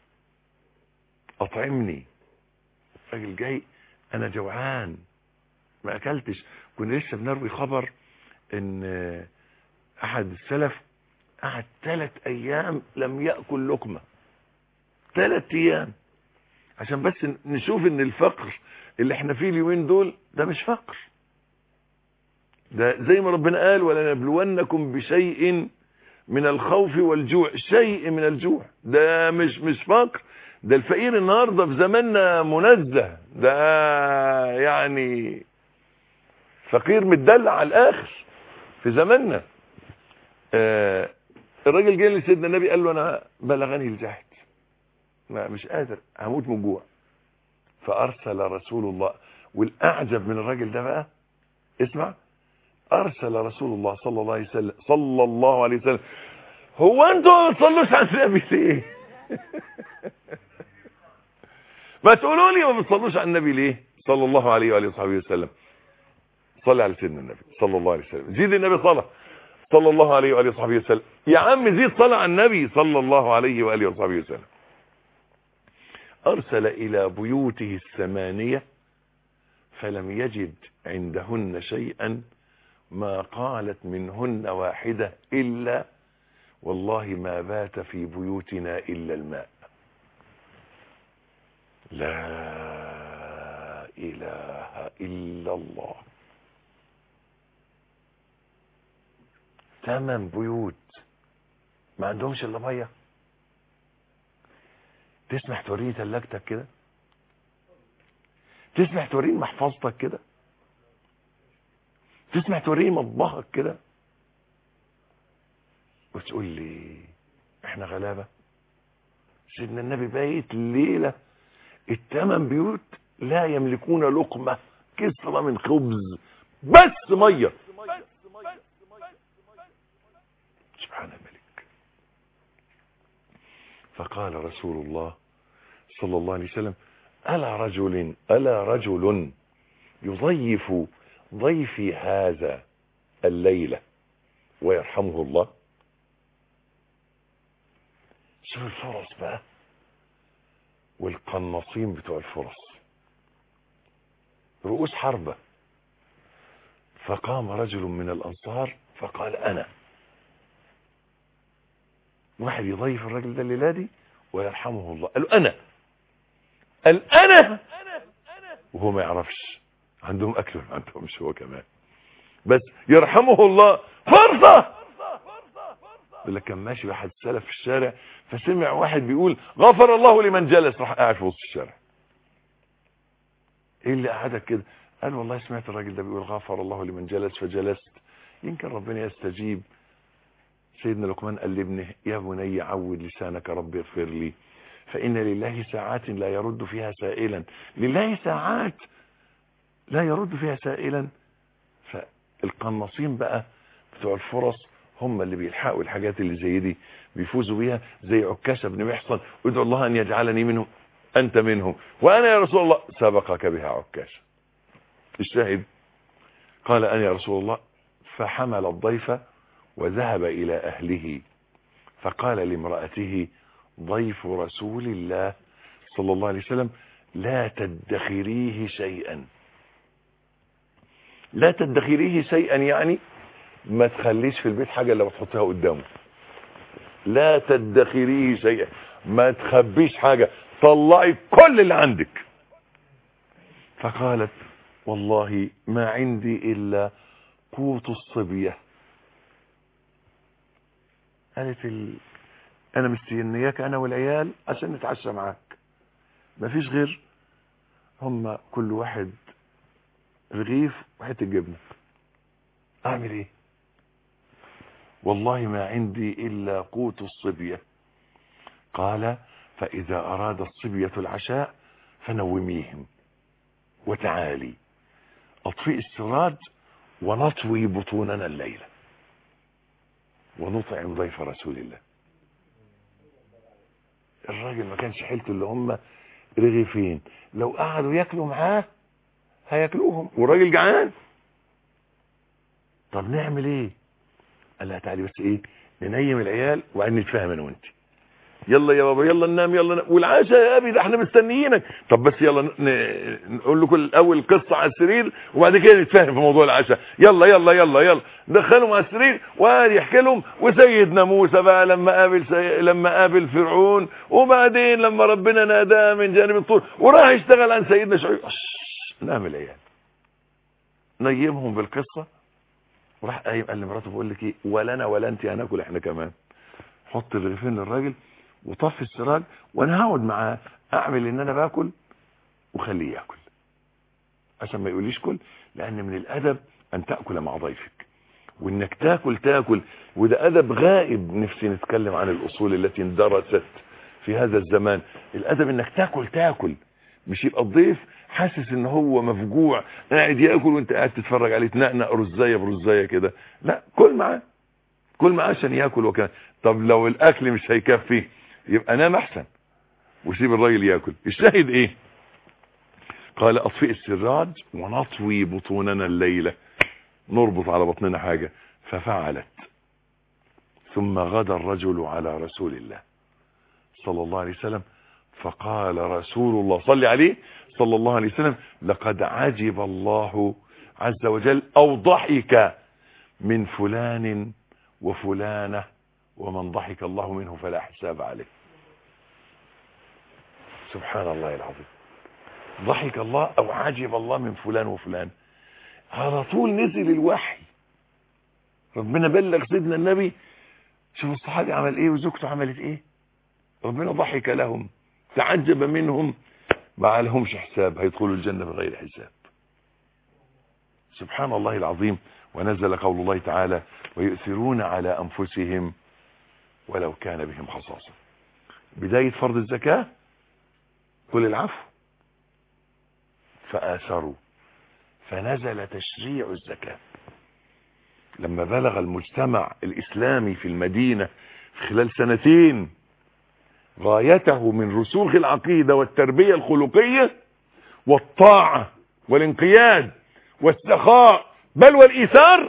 أطعمني راجل جاي أنا جوعان ما أكلتش كنا لسه بنروي خبر إن أحد السلف قعد ثلاث أيام لم يأكل لقمة ثلاث ايام عشان بس نشوف ان الفقر اللي احنا فيه اليومين دول ده مش فقر ده زي ما ربنا قال ولنبلونكم بشيء من الخوف والجوع شيء من الجوع ده مش مش فقر ده الفقير النهارده في زماننا منزه ده يعني فقير متدلع على الاخر في زماننا آه الراجل جه لسيدنا النبي قال له انا بلغني الجهد ما مش قادر هموت من الجوع فارسل رسول الله والاعجب من الراجل ده بقى اسمع ارسل رسول الله صلى الله عليه وسلم صلى الله عليه وسلم هو انتوا ما بتصلوش على النبي ليه ما تقولوا لي ما بتصلوش على النبي ليه صلى الله عليه واله وصحبه وسلم صلى على سيدنا النبي صلى الله عليه وسلم زيد النبي صلاه صلى الله عليه واله وصحبه وسلم يا عم زيد صلاه على النبي صلى الله عليه واله وصحبه وسلم ارسل الى بيوته الثمانيه فلم يجد عندهن شيئا ما قالت منهن واحده الا والله ما بات في بيوتنا الا الماء لا اله الا الله ثمان بيوت ما عندهمش الا ميه تسمح توريني ثلاجتك كده تسمح توريني محفظتك كده تسمح توريني مطبخك كده وتقول لي احنا غلابه سيدنا النبي بايت ليله الثمان بيوت لا يملكون لقمه كسره من خبز بس ميه سبحان الملك فقال رسول الله صلى الله عليه وسلم ألا رجل ألا رجل يضيف ضيفي هذا الليلة ويرحمه الله شوف الفرص بقى والقناصين بتوع الفرص رؤوس حربة فقام رجل من الأنصار فقال أنا واحد يضيف الراجل ده الليله دي ويرحمه الله قال له انا قال انا وهو ما يعرفش عندهم اكل ما عندهمش هو كمان بس يرحمه الله فرصه يقول لك كان ماشي واحد سلف في الشارع فسمع واحد بيقول غفر الله لمن جلس راح قاعد في وسط الشارع ايه اللي قعدك كده قال والله سمعت الراجل ده بيقول غفر الله لمن جلس فجلست يمكن ربنا يستجيب سيدنا لقمان قال لابنه يا بني عود لسانك ربي اغفر لي فإن لله ساعات لا يرد فيها سائلا لله ساعات لا يرد فيها سائلا فالقناصين بقى بتوع الفرص هم اللي بيلحقوا الحاجات اللي زي دي بيفوزوا بيها زي عكاشة بن محصن ادعو الله أن يجعلني منهم أنت منهم وأنا يا رسول الله سبقك بها عكاشة الشاهد قال أنا يا رسول الله فحمل الضيف وذهب إلى أهله فقال لامرأته ضيف رسول الله صلى الله عليه وسلم لا تدخريه شيئا لا تدخريه شيئا يعني ما تخليش في البيت حاجة اللي بتحطها قدامه لا تدخريه شيئا ما تخبيش حاجة طلعي كل اللي عندك فقالت والله ما عندي إلا قوت الصبيه قالت ال... انا مستنياك انا والعيال عشان نتعشى معاك مفيش غير هم كل واحد رغيف وحته جبنه اعمل ايه والله ما عندي الا قوت الصبيه قال فاذا اراد الصبيه العشاء فنوميهم وتعالي اطفئ السراج ونطوي بطوننا الليله ونطعم ضيف رسول الله الراجل ما كانش حيلته اللي هم رغيفين لو قعدوا ياكلوا معاه هياكلوهم والراجل جعان طب نعمل ايه قال لها تعالي بس ايه ننيم العيال وبعدين نتفاهم انا وانت يلا يا بابا يلا ننام يلا ننام. والعشاء يا ابي ده احنا مستنيينك طب بس يلا ن... نقول لكم الاول قصه على السرير وبعد كده نتفاهم في موضوع العشاء يلا يلا يلا يلا دخلهم على السرير وقعد يحكي لهم وسيدنا موسى بقى لما قابل سي... لما قابل فرعون وبعدين لما ربنا ناداه من جانب الطور وراح يشتغل عن سيدنا شعيب نام العيال نيمهم بالقصه وراح قايم قال لمراته بقول لك ايه ولا انا ولا انت هناكل احنا كمان حط الرغيفين للراجل وطفي السراج وانا هقعد معاه اعمل ان انا باكل وخليه ياكل عشان ما يقوليش كل لان من الادب ان تاكل مع ضيفك وانك تاكل تاكل وده ادب غائب نفسي نتكلم عن الاصول التي اندرست في هذا الزمان الادب انك تاكل تاكل مش يبقى الضيف حاسس ان هو مفجوع قاعد ياكل وانت قاعد تتفرج عليه تنقنق رزايه برزايه كده لا كل معاه كل معاه عشان ياكل وكان طب لو الاكل مش هيكفي يبقى نام احسن وسيب الراجل ياكل الشاهد ايه قال اطفئ السراج ونطوي بطوننا الليله نربط على بطننا حاجة ففعلت ثم غدا الرجل على رسول الله صلى الله عليه وسلم فقال رسول الله صلى عليه صلى الله عليه وسلم لقد عجب الله عز وجل أو ضحك من فلان وفلانة ومن ضحك الله منه فلا حساب عليه سبحان الله العظيم ضحك الله أو عجب الله من فلان وفلان على طول نزل الوحي ربنا بلغ سيدنا النبي شوف الصحابي عمل ايه وزوجته عملت ايه ربنا ضحك لهم تعجب منهم ما لهمش حساب هيدخلوا الجنة بغير حساب سبحان الله العظيم ونزل قول الله تعالى ويؤثرون على أنفسهم ولو كان بهم خصاصة بداية فرض الزكاة كل العفو فآثروا فنزل تشريع الزكاة لما بلغ المجتمع الإسلامي في المدينة خلال سنتين غايته من رسوخ العقيدة والتربية الخلقية والطاعة والانقياد والسخاء بل والإيثار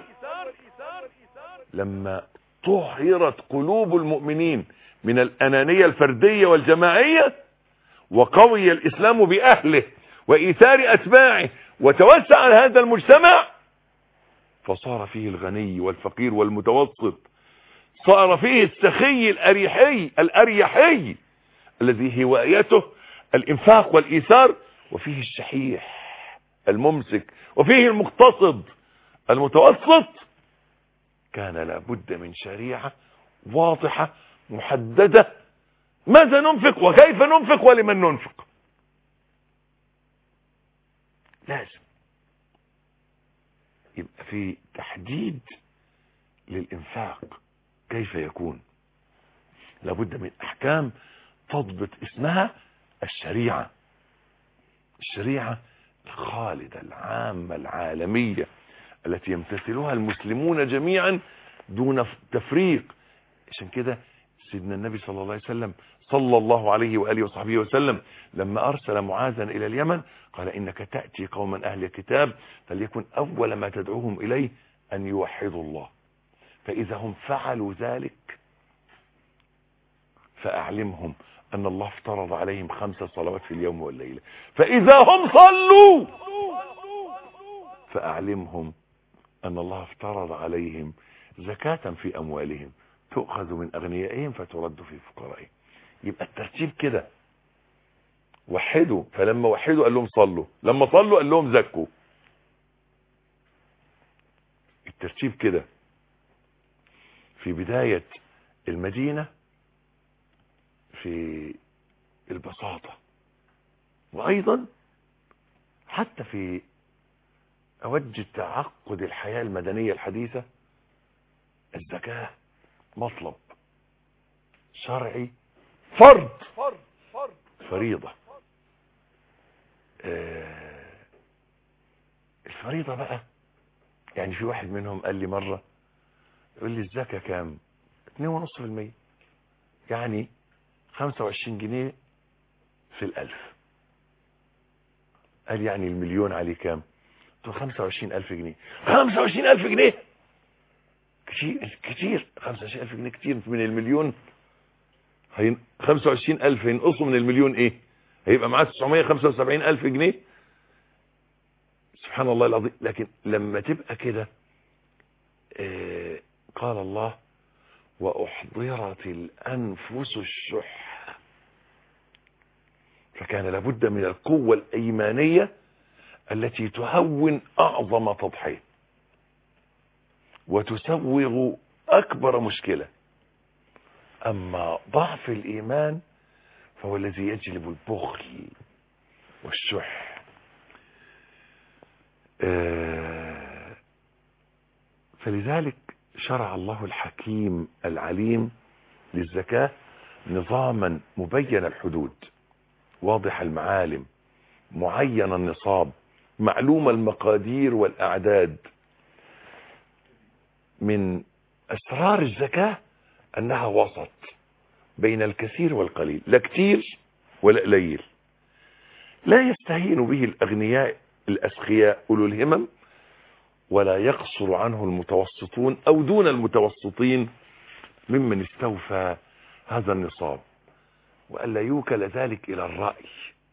لما طهرت قلوب المؤمنين من الأنانية الفردية والجماعية وقوي الإسلام بأهله وإيثار أتباعه وتوسع هذا المجتمع فصار فيه الغني والفقير والمتوسط صار فيه السخي الأريحي الأريحي الذي هوايته الإنفاق والإيثار وفيه الشحيح الممسك وفيه المقتصد المتوسط كان لابد من شريعة واضحة محددة ماذا ننفق وكيف ننفق ولمن ننفق لازم يبقى في تحديد للإنفاق كيف يكون لابد من أحكام تضبط اسمها الشريعة الشريعة الخالدة العامة العالمية التي يمتثلها المسلمون جميعا دون تفريق عشان كده سيدنا النبي صلى الله عليه وسلم صلى الله عليه وآله وصحبه وسلم لما أرسل معاذا إلى اليمن قال إنك تأتي قوما أهل كتاب فليكن أول ما تدعوهم إليه أن يوحدوا الله فإذا هم فعلوا ذلك فأعلمهم أن الله افترض عليهم خمس صلوات في اليوم والليلة فإذا هم صلوا فأعلمهم أن الله افترض عليهم زكاة في أموالهم تؤخذ من أغنيائهم فترد في فقرائهم يبقى الترتيب كده وحدوا فلما وحدوا قال لهم صلوا لما صلوا قال لهم زكوا الترتيب كده في بداية المدينة في البساطة وأيضا حتى في أوج تعقد الحياة المدنية الحديثة الزكاة مطلب شرعي فرض فريضة آه الفريضة بقى يعني في واحد منهم قال لي مرة يقول لي الزكاة كام 2.5% يعني 25 جنيه في الألف قال يعني المليون عليه كام قلت له 25 ألف جنيه 25 ألف جنيه كتير كتير 25 ألف جنيه كتير من المليون هين 25 ألف ينقصوا من المليون ايه هيبقى معاه 975 ألف جنيه سبحان الله العظيم لكن لما تبقى كده آه قال الله وأحضرت الأنفس الشح فكان لابد من القوة الأيمانية التي تهون أعظم تضحية وتسوغ أكبر مشكلة أما ضعف الإيمان فهو الذي يجلب البخل والشح آه فلذلك شرع الله الحكيم العليم للزكاة نظاما مبين الحدود واضح المعالم معين النصاب معلوم المقادير والأعداد من أسرار الزكاة أنها وسط بين الكثير والقليل لا كتير ولا قليل لا يستهين به الأغنياء الأسخياء أولو الهمم ولا يقصر عنه المتوسطون أو دون المتوسطين ممن استوفى هذا النصاب وألا يوكل ذلك إلى الرأي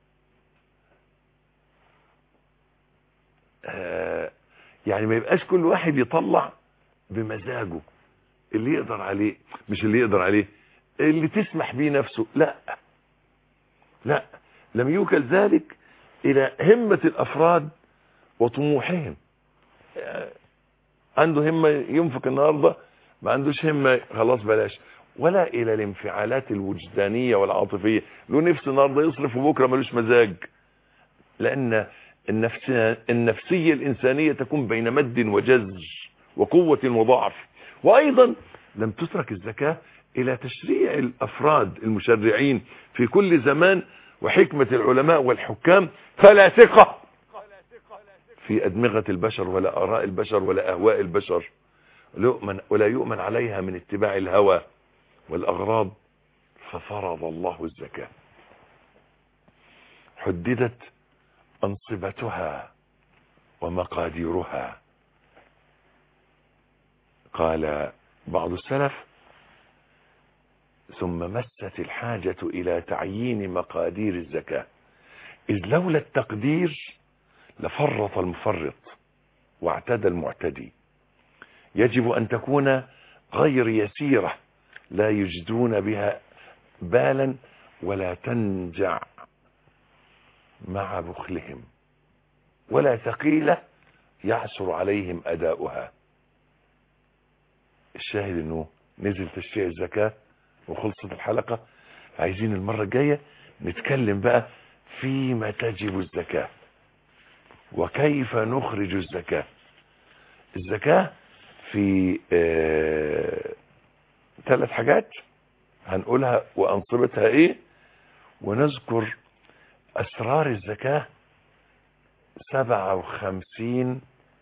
آه يعني ما يبقاش كل واحد يطلع بمزاجه اللي يقدر عليه مش اللي يقدر عليه اللي تسمح بيه نفسه لا لا لم يوكل ذلك الى همة الافراد وطموحهم عنده همة ينفق النهاردة ما عندوش همة خلاص بلاش ولا الى الانفعالات الوجدانية والعاطفية له نفس النهاردة يصرف وبكرة ملوش مزاج لان النفسية, النفسية الانسانية تكون بين مد وجز وقوة وضعف وايضا لم تترك الزكاة الى تشريع الافراد المشرعين في كل زمان وحكمة العلماء والحكام فلا ثقة في ادمغة البشر ولا اراء البشر ولا اهواء البشر ولا يؤمن عليها من اتباع الهوى والاغراض ففرض الله الزكاة حددت انصبتها ومقاديرها قال بعض السلف ثم مست الحاجة إلى تعيين مقادير الزكاة إذ لولا التقدير لفرط المفرط واعتدى المعتدي يجب أن تكون غير يسيرة لا يجدون بها بالا ولا تنجع مع بخلهم ولا ثقيلة يعسر عليهم أداؤها الشاهد انه نزل تشريع الزكاة وخلصت الحلقة عايزين المرة الجاية نتكلم بقى فيما تجب الزكاة وكيف نخرج الزكاة الزكاة في ثلاث آه حاجات هنقولها وأنصبتها ايه ونذكر أسرار الزكاة سبعة وخمسين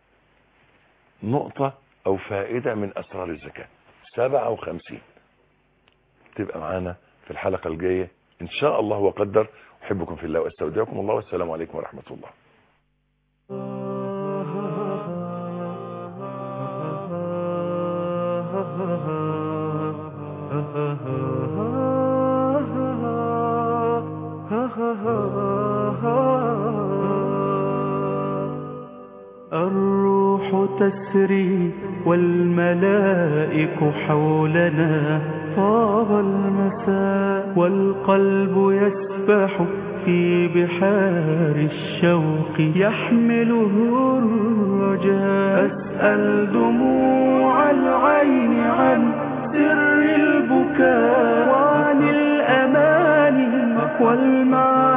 نقطة او فائدة من اسرار الزكاة سبعة وخمسين تبقى معانا في الحلقة الجاية ان شاء الله وقدر احبكم في الله واستودعكم الله والسلام عليكم ورحمة الله الروح تسري والملائك حولنا طاب المساء والقلب يسبح في بحار الشوق يحمله الرجاء أسأل دموع العين عن سر البكاء وعن الأماني والمعاني